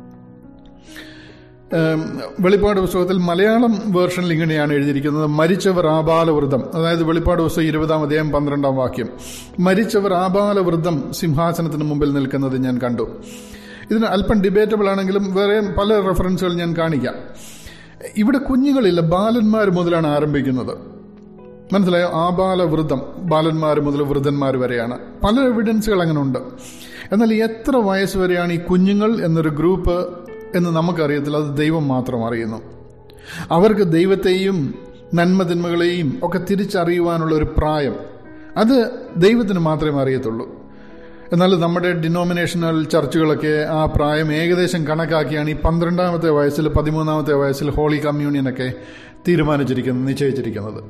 [SPEAKER 1] വെളിപ്പാട് പുസ്തകത്തിൽ മലയാളം വേർഷനിൽ ഇങ്ങനെയാണ് എഴുതിയിരിക്കുന്നത് മരിച്ചവർ ആബാലവൃതം അതായത് വെളിപ്പാട് പുസ്തകം ഇരുപതാം അധ്യായം പന്ത്രണ്ടാം വാക്യം മരിച്ചവർ ആബാലവൃതം സിംഹാസനത്തിന് മുമ്പിൽ നിൽക്കുന്നത് ഞാൻ കണ്ടു ഇതിന് അല്പം ഡിബേറ്റബിൾ ആണെങ്കിലും വേറെ പല റെഫറൻസുകൾ ഞാൻ കാണിക്കാം ഇവിടെ കുഞ്ഞുങ്ങളില്ല ബാലന്മാർ മുതലാണ് ആരംഭിക്കുന്നത് മനസ്സിലായോ ആബാലവൃതം ബാലന്മാർ മുതൽ വൃദ്ധന്മാർ വരെയാണ് പല എവിഡൻസുകൾ അങ്ങനെ ഉണ്ട് എന്നാൽ എത്ര വയസ്സ് വരെയാണ് ഈ കുഞ്ഞുങ്ങൾ എന്നൊരു ഗ്രൂപ്പ് എന്ന് നമുക്കറിയത്തില്ല അത് ദൈവം മാത്രം അറിയുന്നു അവർക്ക് ദൈവത്തെയും നന്മതിന്മകളെയും ഒക്കെ തിരിച്ചറിയുവാനുള്ള ഒരു പ്രായം അത് ദൈവത്തിന് മാത്രമേ അറിയത്തുള്ളൂ എന്നാൽ നമ്മുടെ ഡിനോമിനേഷണൽ ചർച്ചുകളൊക്കെ ആ പ്രായം ഏകദേശം കണക്കാക്കിയാണ് ഈ പന്ത്രണ്ടാമത്തെ വയസ്സിൽ പതിമൂന്നാമത്തെ വയസ്സിൽ ഹോളി കമ്മ്യൂണിയനൊക്കെ തീരുമാനിച്ചിരിക്കുന്നത് നിശ്ചയിച്ചിരിക്കുന്നത്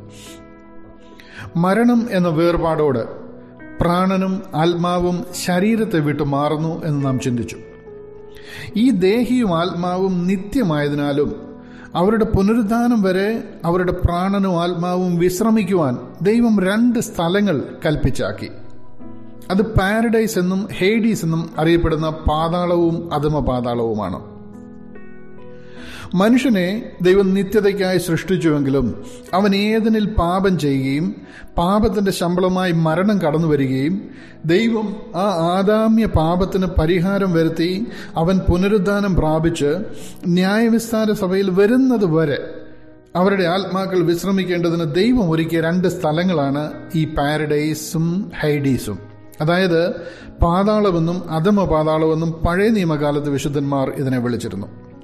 [SPEAKER 1] മരണം എന്ന വേർപാടോട് പ്രാണനും ആത്മാവും ശരീരത്തെ വിട്ടു മാറുന്നു എന്ന് നാം ചിന്തിച്ചു ഈ ദേഹിയും ആത്മാവും നിത്യമായതിനാലും അവരുടെ പുനരുദ്ധാനം വരെ അവരുടെ പ്രാണനും ആത്മാവും വിശ്രമിക്കുവാൻ ദൈവം രണ്ട് സ്ഥലങ്ങൾ കൽപ്പിച്ചാക്കി അത് പാരഡൈസ് എന്നും ഹേഡീസ് എന്നും അറിയപ്പെടുന്ന പാതാളവും അധമ പാതാളവുമാണ് മനുഷ്യനെ ദൈവം നിത്യതയ്ക്കായി സൃഷ്ടിച്ചുവെങ്കിലും അവൻ ഏതിനിൽ പാപം ചെയ്യുകയും പാപത്തിന്റെ ശമ്പളമായി മരണം കടന്നു വരികയും ദൈവം ആ ആദാമ്യ പാപത്തിന് പരിഹാരം വരുത്തി അവൻ പുനരുദ്ധാനം പ്രാപിച്ച് ന്യായവിസ്താര സഭയിൽ വരുന്നത് വരെ അവരുടെ ആത്മാക്കൾ വിശ്രമിക്കേണ്ടതിന് ദൈവം ഒരുക്കിയ രണ്ട് സ്ഥലങ്ങളാണ് ഈ പാരഡൈസും ഹൈഡീസും അതായത് പാതാളമെന്നും അധമ പാതാളമെന്നും പഴയ നിയമകാലത്ത് വിശുദ്ധന്മാർ ഇതിനെ വിളിച്ചിരുന്നു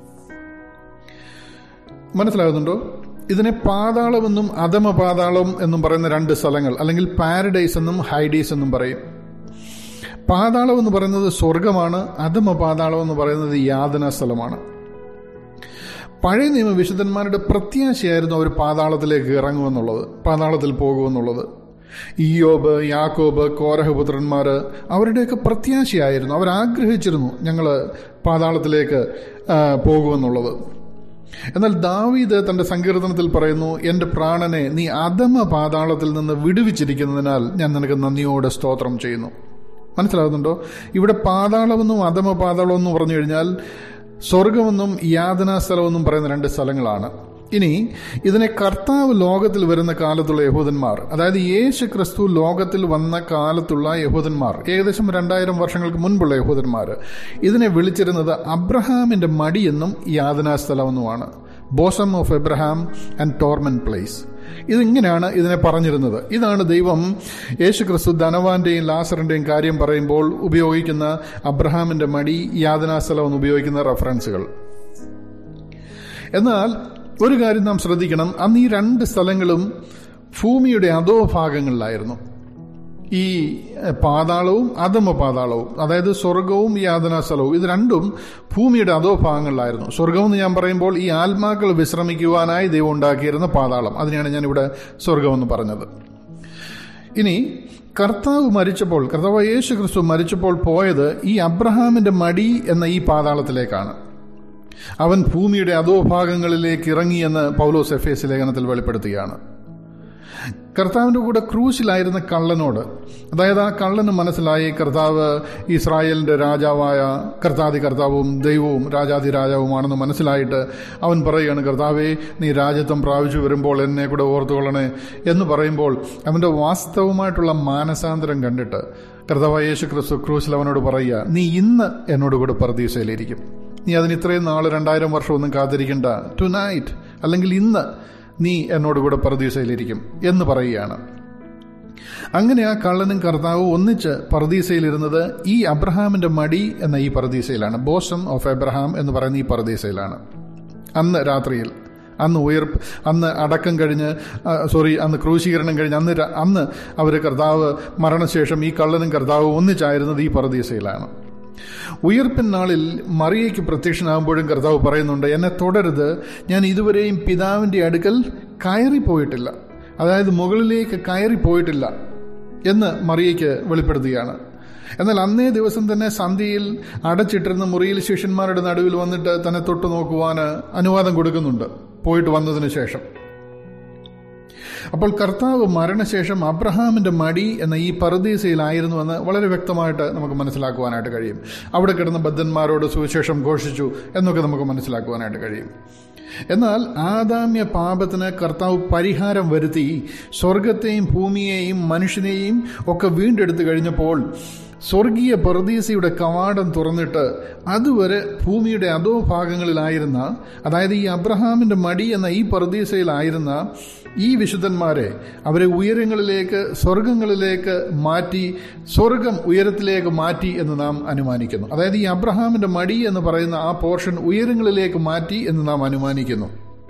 [SPEAKER 1] മനസ്സിലാകുന്നുണ്ടോ ഇതിനെ പാതാളമെന്നും അധമ പാതാളം എന്നും പറയുന്ന രണ്ട് സ്ഥലങ്ങൾ അല്ലെങ്കിൽ പാരഡൈസ് എന്നും ഹൈഡീസ് എന്നും പറയും പാതാളം എന്ന് പറയുന്നത് സ്വർഗമാണ് അധമ പാതാളം എന്ന് പറയുന്നത് യാതന സ്ഥലമാണ് പഴയ നിയമ വിശുദ്ധന്മാരുടെ പ്രത്യാശയായിരുന്നു അവർ പാതാളത്തിലേക്ക് ഇറങ്ങുമെന്നുള്ളത് പാതാളത്തിൽ പോകുമെന്നുള്ളത് ഇയോബ് യാക്കോബ് കോരഹപുത്രന്മാർ അവരുടെയൊക്കെ പ്രത്യാശയായിരുന്നു അവർ ആഗ്രഹിച്ചിരുന്നു ഞങ്ങൾ പാതാളത്തിലേക്ക് പോകുമെന്നുള്ളത് എന്നാൽ ദാവീദ് തന്റെ സങ്കീർത്തനത്തിൽ പറയുന്നു എന്റെ പ്രാണനെ നീ അധമ പാതാളത്തിൽ നിന്ന് വിടുവിച്ചിരിക്കുന്നതിനാൽ ഞാൻ നിനക്ക് നന്ദിയോടെ സ്തോത്രം ചെയ്യുന്നു മനസ്സിലാകുന്നുണ്ടോ ഇവിടെ പാതാളമെന്നും അധമ പാതാളമെന്നും പറഞ്ഞു കഴിഞ്ഞാൽ സ്വർഗമെന്നും യാതനാസ്ഥലമെന്നും പറയുന്ന രണ്ട് സ്ഥലങ്ങളാണ് ഇനി ഇതിനെ കർത്താവ് ലോകത്തിൽ വരുന്ന കാലത്തുള്ള യഹൂദന്മാർ അതായത് യേശു ക്രിസ്തു ലോകത്തിൽ വന്ന കാലത്തുള്ള യഹൂദന്മാർ ഏകദേശം രണ്ടായിരം വർഷങ്ങൾക്ക് മുൻപുള്ള യഹൂദന്മാർ ഇതിനെ വിളിച്ചിരുന്നത് അബ്രഹാമിന്റെ മടിയെന്നും യാതനാസ്ഥലമെന്നുമാണ് bosom of Abraham and torment place ഇതിങ്ങനെയാണ് ഇതിനെ പറഞ്ഞിരുന്നത് ഇതാണ് ദൈവം യേശു ക്രിസ്തു ധനവാന്റെയും ലാസറിന്റെയും കാര്യം പറയുമ്പോൾ ഉപയോഗിക്കുന്ന അബ്രഹാമിന്റെ മടി യാതനാസ്ഥലം എന്ന് ഉപയോഗിക്കുന്ന റെഫറൻസുകൾ എന്നാൽ ഒരു കാര്യം നാം ശ്രദ്ധിക്കണം അന്ന് ഈ രണ്ട് സ്ഥലങ്ങളും ഭൂമിയുടെ അധോഭാഗങ്ങളിലായിരുന്നു ഈ പാതാളവും അധമ പാതാളവും അതായത് സ്വർഗവും യാതനാസ്ഥലവും ഇത് രണ്ടും ഭൂമിയുടെ അധോഭാഗങ്ങളിലായിരുന്നു സ്വർഗം എന്ന് ഞാൻ പറയുമ്പോൾ ഈ ആത്മാക്കൾ വിശ്രമിക്കുവാനായി ദൈവം ഉണ്ടാക്കിയിരുന്ന പാതാളം അതിനെയാണ് ഞാനിവിടെ സ്വർഗമെന്ന് പറഞ്ഞത് ഇനി കർത്താവ് മരിച്ചപ്പോൾ കർത്താവ് യേശു ക്രിസ്തു മരിച്ചപ്പോൾ പോയത് ഈ അബ്രഹാമിന്റെ മടി എന്ന ഈ പാതാളത്തിലേക്കാണ് അവൻ ഭൂമിയുടെ അധോഭാഗങ്ങളിലേക്ക് ഇറങ്ങിയെന്ന് പൗലോസ് എഫ് എസ് ലേഖനത്തിൽ വെളിപ്പെടുത്തുകയാണ് കർത്താവിന്റെ കൂടെ ക്രൂശിലായിരുന്ന കള്ളനോട് അതായത് ആ കള്ളന് മനസ്സിലായി കർത്താവ് ഇസ്രായേലിന്റെ രാജാവായ കർത്താതി കർത്താവും ദൈവവും രാജാതി രാജാവുമാണെന്ന് മനസ്സിലായിട്ട് അവൻ പറയുകയാണ് കർത്താവെ നീ രാജ്യത്വം പ്രാപിച്ചു വരുമ്പോൾ എന്നെ കൂടെ ഓർത്തുകൊള്ളണേ എന്ന് പറയുമ്പോൾ അവന്റെ വാസ്തവമായിട്ടുള്ള മാനസാന്തരം കണ്ടിട്ട് കർത്താവ് യേശു ക്രിസ്തു ക്രൂശിൽ അവനോട് പറയുക നീ ഇന്ന് എന്നോട് കൂടെ പ്രതീക്ഷയിലിരിക്കും നീ അതിന് ഇത്രയും നാള് രണ്ടായിരം വർഷമൊന്നും കാത്തിരിക്കണ്ട ടു നൈറ്റ് അല്ലെങ്കിൽ ഇന്ന് നീ എന്നോട് കൂടെ പറദീസയിലിരിക്കും എന്ന് പറയുകയാണ് അങ്ങനെ ആ കള്ളനും കർത്താവും ഒന്നിച്ച് പറദീസയിലിരുന്നത് ഈ അബ്രഹാമിന്റെ മടി എന്ന ഈ പറദീസയിലാണ് ബോസം ഓഫ് എബ്രഹാം എന്ന് പറയുന്ന ഈ പറദീസയിലാണ് അന്ന് രാത്രിയിൽ അന്ന് ഉയർപ്പ് അന്ന് അടക്കം കഴിഞ്ഞ് സോറി അന്ന് ക്രൂശീകരണം കഴിഞ്ഞ് അന്ന് അന്ന് അവർ കർത്താവ് മരണശേഷം ഈ കള്ളനും കർത്താവും ഒന്നിച്ചായിരുന്നത് ഈ പറദീസയിലാണ് ഉയർപ്പിൻ നാളിൽ മറിയയ്ക്ക് പ്രത്യക്ഷനാകുമ്പോഴും കർത്താവ് പറയുന്നുണ്ട് എന്നെ തുടരുത് ഞാൻ ഇതുവരെയും പിതാവിന്റെ അടുക്കൽ കയറിപ്പോയിട്ടില്ല അതായത് മുകളിലേക്ക് കയറിപ്പോയിട്ടില്ല എന്ന് മറിയയ്ക്ക് വെളിപ്പെടുത്തുകയാണ് എന്നാൽ അന്നേ ദിവസം തന്നെ സന്ധ്യയിൽ അടച്ചിട്ടിരുന്ന മുറിയിൽ ശിഷ്യന്മാരുടെ നടുവിൽ വന്നിട്ട് തന്നെ തൊട്ടു നോക്കുവാൻ അനുവാദം കൊടുക്കുന്നുണ്ട് പോയിട്ട് വന്നതിന് ശേഷം അപ്പോൾ കർത്താവ് മരണശേഷം അബ്രഹാമിന്റെ മടി എന്ന ഈ പരദീസയിലായിരുന്നുവെന്ന് വളരെ വ്യക്തമായിട്ട് നമുക്ക് മനസ്സിലാക്കുവാനായിട്ട് കഴിയും അവിടെ കിടന്ന ബദ്ധന്മാരോട് സുവിശേഷം ഘോഷിച്ചു എന്നൊക്കെ നമുക്ക് മനസ്സിലാക്കുവാനായിട്ട് കഴിയും എന്നാൽ ആദാമ്യ പാപത്തിന് കർത്താവ് പരിഹാരം വരുത്തി സ്വർഗത്തെയും ഭൂമിയെയും മനുഷ്യനെയും ഒക്കെ വീണ്ടെടുത്തു കഴിഞ്ഞപ്പോൾ സ്വർഗീയ പർദീസയുടെ കവാടം തുറന്നിട്ട് അതുവരെ ഭൂമിയുടെ അതോ ഭാഗങ്ങളിലായിരുന്ന അതായത് ഈ അബ്രഹാമിന്റെ മടി എന്ന ഈ പർദീസയിലായിരുന്ന ഈ വിശുദ്ധന്മാരെ അവരെ ഉയരങ്ങളിലേക്ക് സ്വർഗങ്ങളിലേക്ക് മാറ്റി സ്വർഗം ഉയരത്തിലേക്ക് മാറ്റി എന്ന് നാം അനുമാനിക്കുന്നു അതായത് ഈ അബ്രഹാമിന്റെ മടി എന്ന് പറയുന്ന ആ പോർഷൻ ഉയരങ്ങളിലേക്ക് മാറ്റി എന്ന് നാം അനുമാനിക്കുന്നു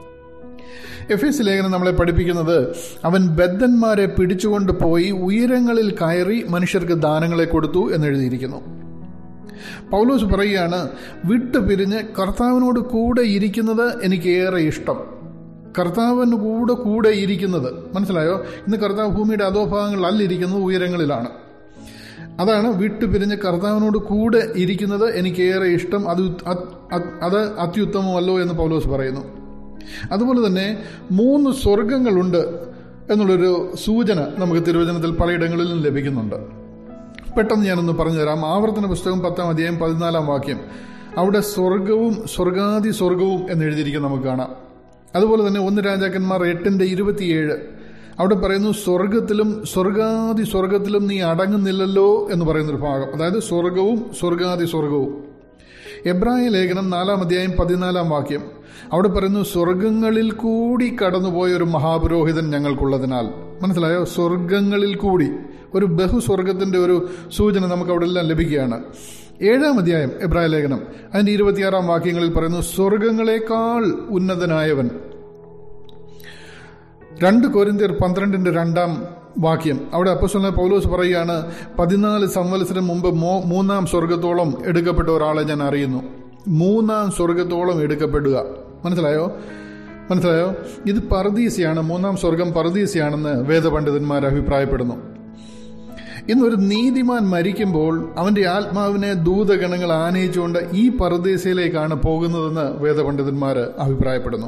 [SPEAKER 1] എഫ് എസ് ലേഖനം നമ്മളെ പഠിപ്പിക്കുന്നത് അവൻ ബദ്ധന്മാരെ പിടിച്ചുകൊണ്ട് പോയി ഉയരങ്ങളിൽ കയറി മനുഷ്യർക്ക് ദാനങ്ങളെ കൊടുത്തു എന്നെഴുതിയിരിക്കുന്നു പൗലോസ് പറയുകയാണ് വിട്ടു പിരിഞ്ഞ് കർത്താവിനോട് കൂടെ ഇരിക്കുന്നത് എനിക്ക് ഏറെ ഇഷ്ടം കർത്താവിന് കൂടെ കൂടെ ഇരിക്കുന്നത് മനസ്സിലായോ ഇന്ന് കർത്താവ് ഭൂമിയുടെ അധോഭാഗങ്ങളിലല്ല ഇരിക്കുന്നത് ഉയരങ്ങളിലാണ് അതാണ് വിട്ടുപിരിഞ്ഞ് കർത്താവിനോട് കൂടെ ഇരിക്കുന്നത് എനിക്ക് ഏറെ ഇഷ്ടം അത് അത് അത്യുത്തമമല്ലോ എന്ന് പൗലോസ് പറയുന്നു അതുപോലെ തന്നെ മൂന്ന് സ്വർഗങ്ങളുണ്ട് എന്നുള്ളൊരു സൂചന നമുക്ക് തിരുവചനത്തിൽ പലയിടങ്ങളിലും ലഭിക്കുന്നുണ്ട് പെട്ടെന്ന് ഞാനൊന്ന് പറഞ്ഞു തരാം ആവർത്തന പുസ്തകം പത്താം അധ്യായം പതിനാലാം വാക്യം അവിടെ സ്വർഗവും സ്വർഗാദി സ്വർഗവും എന്ന് എഴുതിയിരിക്കുന്നത് നമുക്ക് കാണാം അതുപോലെ തന്നെ ഒന്ന് രാജാക്കന്മാർ എട്ടിന്റെ ഇരുപത്തിയേഴ് അവിടെ പറയുന്നു സ്വർഗത്തിലും സ്വർഗാദി സ്വർഗത്തിലും നീ അടങ്ങുന്നില്ലല്ലോ എന്ന് പറയുന്നൊരു ഭാഗം അതായത് സ്വർഗവും സ്വർഗാദി സ്വർഗവും എബ്രായ ലേഖനം നാലാം അധ്യായം പതിനാലാം വാക്യം അവിടെ പറയുന്നു സ്വർഗങ്ങളിൽ കൂടി കടന്നുപോയ ഒരു മഹാപുരോഹിതൻ ഞങ്ങൾക്കുള്ളതിനാൽ മനസ്സിലായോ സ്വർഗങ്ങളിൽ കൂടി ഒരു ബഹുസ്വർഗത്തിന്റെ ഒരു സൂചന നമുക്ക് അവിടെ എല്ലാം ലഭിക്കുകയാണ് ഏഴാം അധ്യായം എബ്രായ ലേഖനം അതിന്റെ ഇരുപത്തിയാറാം വാക്യങ്ങളിൽ പറയുന്നു സ്വർഗങ്ങളെക്കാൾ ഉന്നതനായവൻ രണ്ട് കോരിന്തിയർ പന്ത്രണ്ടിന്റെ രണ്ടാം വാക്യം അവിടെ അപ്പസ്വല പൗലോസ് പറയുകയാണ് പതിനാല് സംവത്സരം മുമ്പ് മോ- മൂന്നാം സ്വർഗത്തോളം എടുക്കപ്പെട്ട ഒരാളെ ഞാൻ അറിയുന്നു മൂന്നാം സ്വർഗത്തോളം എടുക്കപ്പെടുക മനസ്സിലായോ മനസ്സിലായോ ഇത് പർദീസയാണ് മൂന്നാം സ്വർഗം പർദീസയാണെന്ന് വേദപണ്ഡിതന്മാർ അഭിപ്രായപ്പെടുന്നു ഇന്നൊരു നീതിമാൻ മരിക്കുമ്പോൾ അവന്റെ ആത്മാവിനെ ദൂതഗണങ്ങൾ ആനയിച്ചുകൊണ്ട് ഈ പർദീസയിലേക്കാണ് പോകുന്നതെന്ന് വേദപണ്ഡിതന്മാർ അഭിപ്രായപ്പെടുന്നു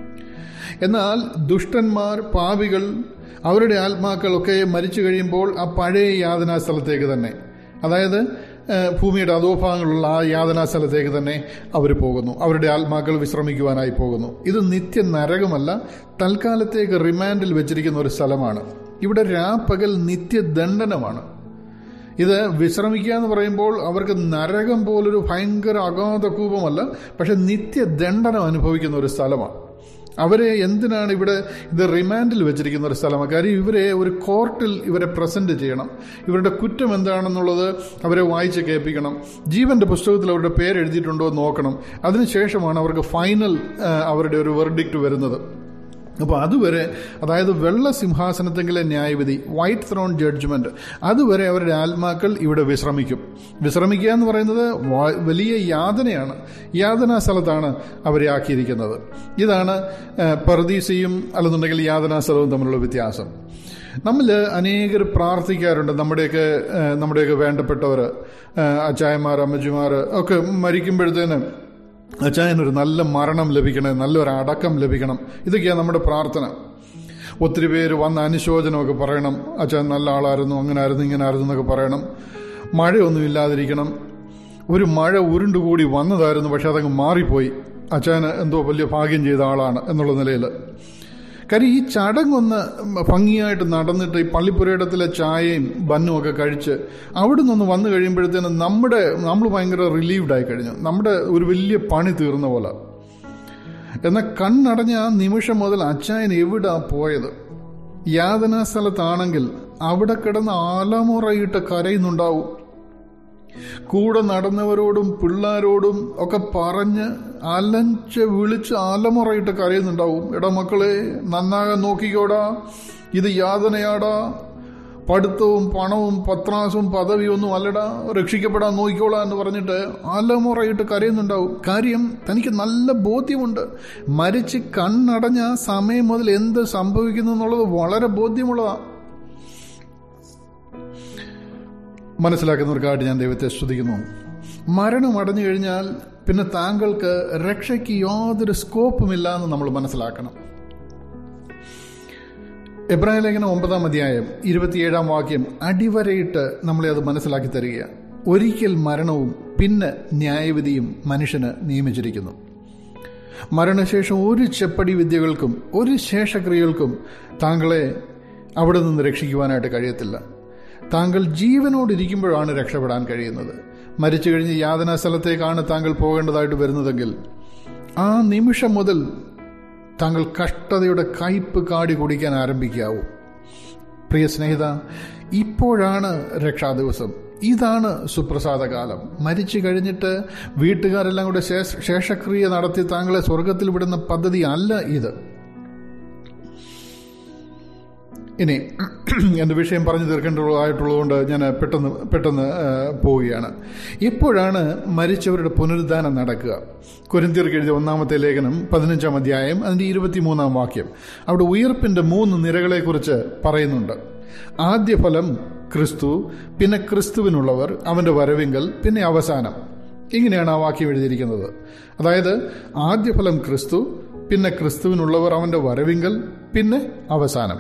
[SPEAKER 1] എന്നാൽ ദുഷ്ടന്മാർ പാപികൾ അവരുടെ ആത്മാക്കളൊക്കെ മരിച്ചു കഴിയുമ്പോൾ ആ പഴയ യാതനാ സ്ഥലത്തേക്ക് തന്നെ അതായത് ഏഹ്, ഭൂമിയുടെ അധോഭാഗങ്ങളുള്ള ആ യാതനാ സ്ഥലത്തേക്ക് തന്നെ അവർ പോകുന്നു അവരുടെ ആത്മാക്കൾ വിശ്രമിക്കുവാനായി പോകുന്നു ഇത് നിത്യ നരകമല്ല തൽക്കാലത്തേക്ക് റിമാൻഡിൽ വെച്ചിരിക്കുന്ന ഒരു സ്ഥലമാണ് ഇവിടെ രാപ്പകൽ നിത്യദണ്ഡനമാണ് ഇത് വിശ്രമിക്കുക എന്ന് പറയുമ്പോൾ അവർക്ക് നരകം പോലൊരു ഭയങ്കര അഗാധ കൂപമല്ല പക്ഷെ നിത്യദണ്ഡനം അനുഭവിക്കുന്ന ഒരു സ്ഥലമാണ് അവരെ എന്തിനാണ് ഇവിടെ ഇത് റിമാൻഡിൽ വെച്ചിരിക്കുന്ന ഒരു സ്ഥലമാണ് കാര്യം ഇവരെ ഒരു കോർട്ടിൽ ഇവരെ പ്രസന്റ് ചെയ്യണം ഇവരുടെ കുറ്റം എന്താണെന്നുള്ളത് അവരെ വായിച്ച് കേൾപ്പിക്കണം ജീവന്റെ പുസ്തകത്തിൽ അവരുടെ പേര് എഴുതിയിട്ടുണ്ടോ എന്ന് നോക്കണം അതിനുശേഷമാണ് അവർക്ക് ഫൈനൽ ആ, അവരുടെ ഒരു വെർഡിക്റ്റ് വരുന്നത് അപ്പോൾ അതുവരെ അതായത് വെള്ള സിംഹാസനത്തെങ്കിലെ ന്യായവിധി വൈറ്റ് ത്രോൺ ജഡ്ജ്മെന്റ് അതുവരെ അവരുടെ ആത്മാക്കൾ ഇവിടെ വിശ്രമിക്കും വിശ്രമിക്കുക എന്ന് പറയുന്നത് വ- വലിയ യാതനയാണ് യാതനാ സ്ഥലത്താണ് അവരെ ആക്കിയിരിക്കുന്നത് ഇതാണ് ആ, പർദീസയും അല്ലെന്നുണ്ടെങ്കിൽ യാതനാ സ്ഥലവും തമ്മിലുള്ള വ്യത്യാസം നമ്മൾ അനേകർ പ്രാർത്ഥിക്കാറുണ്ട് നമ്മുടെയൊക്കെ ആ, നമ്മുടെയൊക്കെ വേണ്ടപ്പെട്ടവർ അച്ചായന്മാർ അമ്മച്ചിമാർ ഒക്കെ മരിക്കുമ്പോഴത്തേന് അച്ചായനൊരു നല്ല മരണം ലഭിക്കണം നല്ലൊരു അടക്കം ലഭിക്കണം ഇതൊക്കെയാണ് നമ്മുടെ പ്രാർത്ഥന ഒത്തിരി പേര് വന്ന് അനുശോചനമൊക്കെ പറയണം അച്ഛൻ നല്ല ആളായിരുന്നു അങ്ങനെ ആയിരുന്നു ഇങ്ങനെ ആയിരുന്നു എന്നൊക്കെ പറയണം മഴയൊന്നും ഇല്ലാതിരിക്കണം ഒരു മഴ ഉരുണ്ടുകൂടി വന്നതായിരുന്നു പക്ഷെ അതങ്ങ് മാറിപ്പോയി അച്ഛന് എന്തോ വലിയ ഭാഗ്യം ചെയ്ത ആളാണ് എന്നുള്ള നിലയിൽ കാര്യം ഈ ചടങ്ങൊന്ന് ഭംഗിയായിട്ട് നടന്നിട്ട് ഈ പള്ളിപ്പുരയിടത്തിലെ ചായയും ബന്നും ഒക്കെ കഴിച്ച് അവിടെ നിന്ന് വന്നു കഴിയുമ്പോഴത്തേനും നമ്മുടെ നമ്മൾ ഭയങ്കര റിലീവ്ഡ് ആയി കഴിഞ്ഞു നമ്മുടെ ഒരു വലിയ പണി തീർന്ന പോലെ എന്നാൽ കണ്ണടഞ്ഞ ആ നിമിഷം മുതൽ അച്ചായൻ എവിടാ പോയത് യാതനാ സ്ഥലത്താണെങ്കിൽ അവിടെ കിടന്ന് ആലമുറയിട്ട് കരയുന്നുണ്ടാവും കൂടെ നടന്നവരോടും പിള്ളേരോടും ഒക്കെ പറഞ്ഞ് അലഞ്ച് വിളിച്ച് ആലമുറയിട്ട് കരയുന്നുണ്ടാവും എടാ മക്കളെ നന്നാകാൻ നോക്കിക്കോടാ ഇത് യാതനയാടാ പഠിത്തവും പണവും പത്രാസും പദവിയൊന്നും അല്ലടാ രക്ഷിക്കപ്പെടാൻ നോക്കിക്കോളാ എന്ന് പറഞ്ഞിട്ട് ആലമുറയിട്ട് കരയുന്നുണ്ടാവും കാര്യം തനിക്ക് നല്ല ബോധ്യമുണ്ട് മരിച്ച് കണ്ണടഞ്ഞ ആ സമയം മുതൽ എന്ത് സംഭവിക്കുന്നു എന്നുള്ളത് വളരെ ബോധ്യമുള്ളതാണ് മനസ്സിലാക്കുന്നവർക്കായിട്ട് ഞാൻ ദൈവത്തെ സ്തുതിക്കുന്നു മരണം അടഞ്ഞു കഴിഞ്ഞാൽ പിന്നെ താങ്കൾക്ക് രക്ഷയ്ക്ക് യാതൊരു സ്കോപ്പുമില്ല എന്ന് നമ്മൾ മനസ്സിലാക്കണം എബ്രായ ലേഖനം ഒമ്പതാം അധ്യായം ഇരുപത്തിയേഴാം വാക്യം അടിവരയിട്ട് നമ്മളെ അത് മനസ്സിലാക്കി തരിക ഒരിക്കൽ മരണവും പിന്നെ ന്യായവിധിയും മനുഷ്യന് നിയമിച്ചിരിക്കുന്നു മരണശേഷം ഒരു ചെപ്പടി വിദ്യകൾക്കും ഒരു ശേഷക്രിയകൾക്കും താങ്കളെ അവിടെ നിന്ന് രക്ഷിക്കുവാനായിട്ട് കഴിയത്തില്ല താങ്കൾ ജീവനോടിരിക്കുമ്പോഴാണ് രക്ഷപ്പെടാൻ കഴിയുന്നത് മരിച്ചു കഴിഞ്ഞ് യാതനാ സ്ഥലത്തേക്കാണ് താങ്കൾ പോകേണ്ടതായിട്ട് വരുന്നതെങ്കിൽ ആ നിമിഷം മുതൽ താങ്കൾ കഷ്ടതയുടെ കയ്പ് കാടി കുടിക്കാൻ ആരംഭിക്കാവൂ പ്രിയ സ്നേഹിത ഇപ്പോഴാണ് രക്ഷാദിവസം ഇതാണ് സുപ്രസാദ കാലം മരിച്ചു കഴിഞ്ഞിട്ട് വീട്ടുകാരെല്ലാം കൂടെ ശേഷ- ശേഷക്രിയ നടത്തി താങ്കളെ സ്വർഗത്തിൽ വിടുന്ന പദ്ധതി അല്ല ഇത് ഇനി എൻ്റെ വിഷയം പറഞ്ഞു തീർക്കേണ്ടതായിട്ടുള്ളതുകൊണ്ട് ഞാൻ പെട്ടെന്ന് പെട്ടെന്ന് ആ, പോവുകയാണ് എപ്പോഴാണ് മരിച്ചവരുടെ പുനരുദ്ധാനം നടക്കുക കുരിന്തിയർക്ക് എഴുതിയ ഒന്നാമത്തെ ലേഖനം പതിനഞ്ചാം അധ്യായം അതിൻ്റെ ഇരുപത്തിമൂന്നാം വാക്യം അവിടെ ഉയർപ്പിൻ്റെ മൂന്ന് നിരകളെക്കുറിച്ച് പറയുന്നുണ്ട് ആദ്യ ഫലം ക്രിസ്തു പിന്നെ ക്രിസ്തുവിനുള്ളവർ അവൻ്റെ വരവിങ്കൽ പിന്നെ അവസാനം ഇങ്ങനെയാണ് ആ വാക്യം എഴുതിയിരിക്കുന്നത് അതായത് ആദ്യ ഫലം ക്രിസ്തു പിന്നെ ക്രിസ്തുവിനുള്ളവർ അവൻ്റെ വരവിങ്കൽ പിന്നെ അവസാനം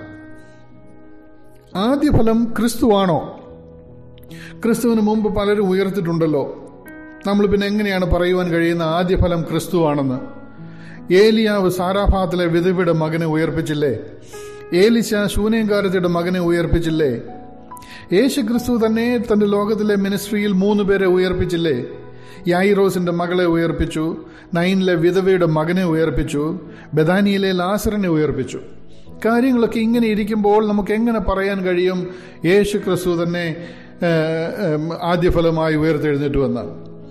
[SPEAKER 1] ആദ്യ ഫലം ക്രിസ്തുവാണോ ക്രിസ്തുവിന് മുമ്പ് പലരും ഉയർത്തിട്ടുണ്ടല്ലോ നമ്മൾ പിന്നെ എങ്ങനെയാണ് പറയുവാൻ കഴിയുന്ന ആദ്യ ഫലം ക്രിസ്തുവാണെന്ന് ഏലിയാവ് സാരാഭാത്തിലെ വിധവയുടെ മകനെ ഉയർപ്പിച്ചില്ലേ ഏലിശ ശൂന്യങ്കാരത്തിയുടെ മകനെ ഉയർപ്പിച്ചില്ലേ യേശു ക്രിസ്തു തന്നെ തന്റെ ലോകത്തിലെ മിനിസ്ട്രിയിൽ മൂന്ന് പേരെ ഉയർപ്പിച്ചില്ലേ യായിറോസിന്റെ മകളെ ഉയർപ്പിച്ചു നൈനിലെ വിധവയുടെ മകനെ ഉയർപ്പിച്ചു ബദാനിയിലെ ലാസറിനെ ഉയർപ്പിച്ചു കാര്യങ്ങളൊക്കെ ഇങ്ങനെ ഇരിക്കുമ്പോൾ നമുക്ക് എങ്ങനെ പറയാൻ കഴിയും യേശു ക്രിസ്തു തന്നെ ഏഹ്, ഏഹ്, ആദ്യഫലമായി ഉയർത്തെഴുന്നേറ്റുവെന്ന്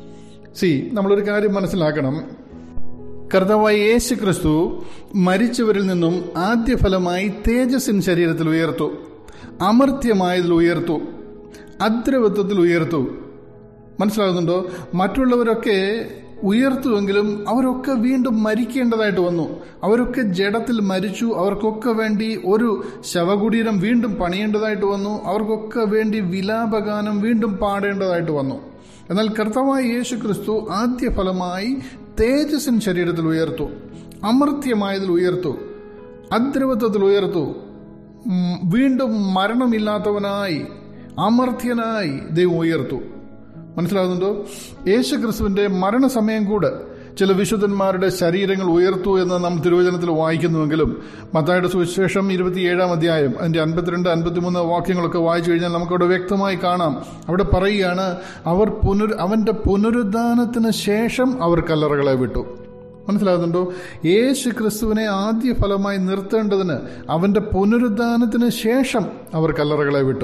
[SPEAKER 1] സി നമ്മളൊരു കാര്യം മനസ്സിലാക്കണം കർത്താവായ യേശു ക്രിസ്തു മരിച്ചവരിൽ നിന്നും ആദ്യഫലമായി തേജസ്സിൻ ശരീരത്തിൽ ഉയർത്തു അമർത്യമായതിൽ ഉയർത്തു അദ്രവത്വത്തിൽ ഉയർത്തു മനസ്സിലാകുന്നുണ്ടോ മറ്റുള്ളവരൊക്കെ ഉയർത്തുവെങ്കിലും അവരൊക്കെ വീണ്ടും മരിക്കേണ്ടതായിട്ട് വന്നു അവരൊക്കെ ജഡത്തിൽ മരിച്ചു അവർക്കൊക്കെ വേണ്ടി ഒരു ശവകുടീരം വീണ്ടും പണിയേണ്ടതായിട്ട് വന്നു അവർക്കൊക്കെ വേണ്ടി വിലാപഗാനം വീണ്ടും പാടേണ്ടതായിട്ട് വന്നു എന്നാൽ കർത്താവായ യേശു ക്രിസ്തു ആദ്യ ഫലമായി തേജസ്സിൻ ശരീരത്തിൽ ഉയർത്തു അമർത്യമായതിൽ ഉയർത്തു അദ്രവത്വത്തിൽ ഉയർത്തു ഉം, വീണ്ടും മരണമില്ലാത്തവനായി അമർത്യനായി ദൈവം ഉയർത്തു മനസ്സിലാകുന്നുണ്ടോ യേശു ക്രിസ്തുവിന്റെ മരണസമയം കൂടെ ചില വിശുദ്ധന്മാരുടെ ശരീരങ്ങൾ ഉയർത്തു എന്ന് നാം തിരുവചനത്തിൽ വായിക്കുന്നുവെങ്കിലും മത്തായുടെ സുവിശേഷം ഇരുപത്തിയേഴാം അധ്യായം അതിന്റെ അൻപത്തിരണ്ട് അൻപത്തിമൂന്ന് വാക്യങ്ങളൊക്കെ വായിച്ചു കഴിഞ്ഞാൽ നമുക്കവിടെ വ്യക്തമായി കാണാം അവിടെ പറയുകയാണ് അവർ പുനരു അവന്റെ പുനരുദ്ധാനത്തിന് ശേഷം അവർ കല്ലറകളെ വിട്ടു മനസ്സിലാകുന്നുണ്ടോ യേശു ക്രിസ്തുവിനെ ആദ്യ ഫലമായി നിർത്തേണ്ടതിന് അവന്റെ പുനരുദ്ധാനത്തിന് ശേഷം അവർ കല്ലറകളെ വിട്ടു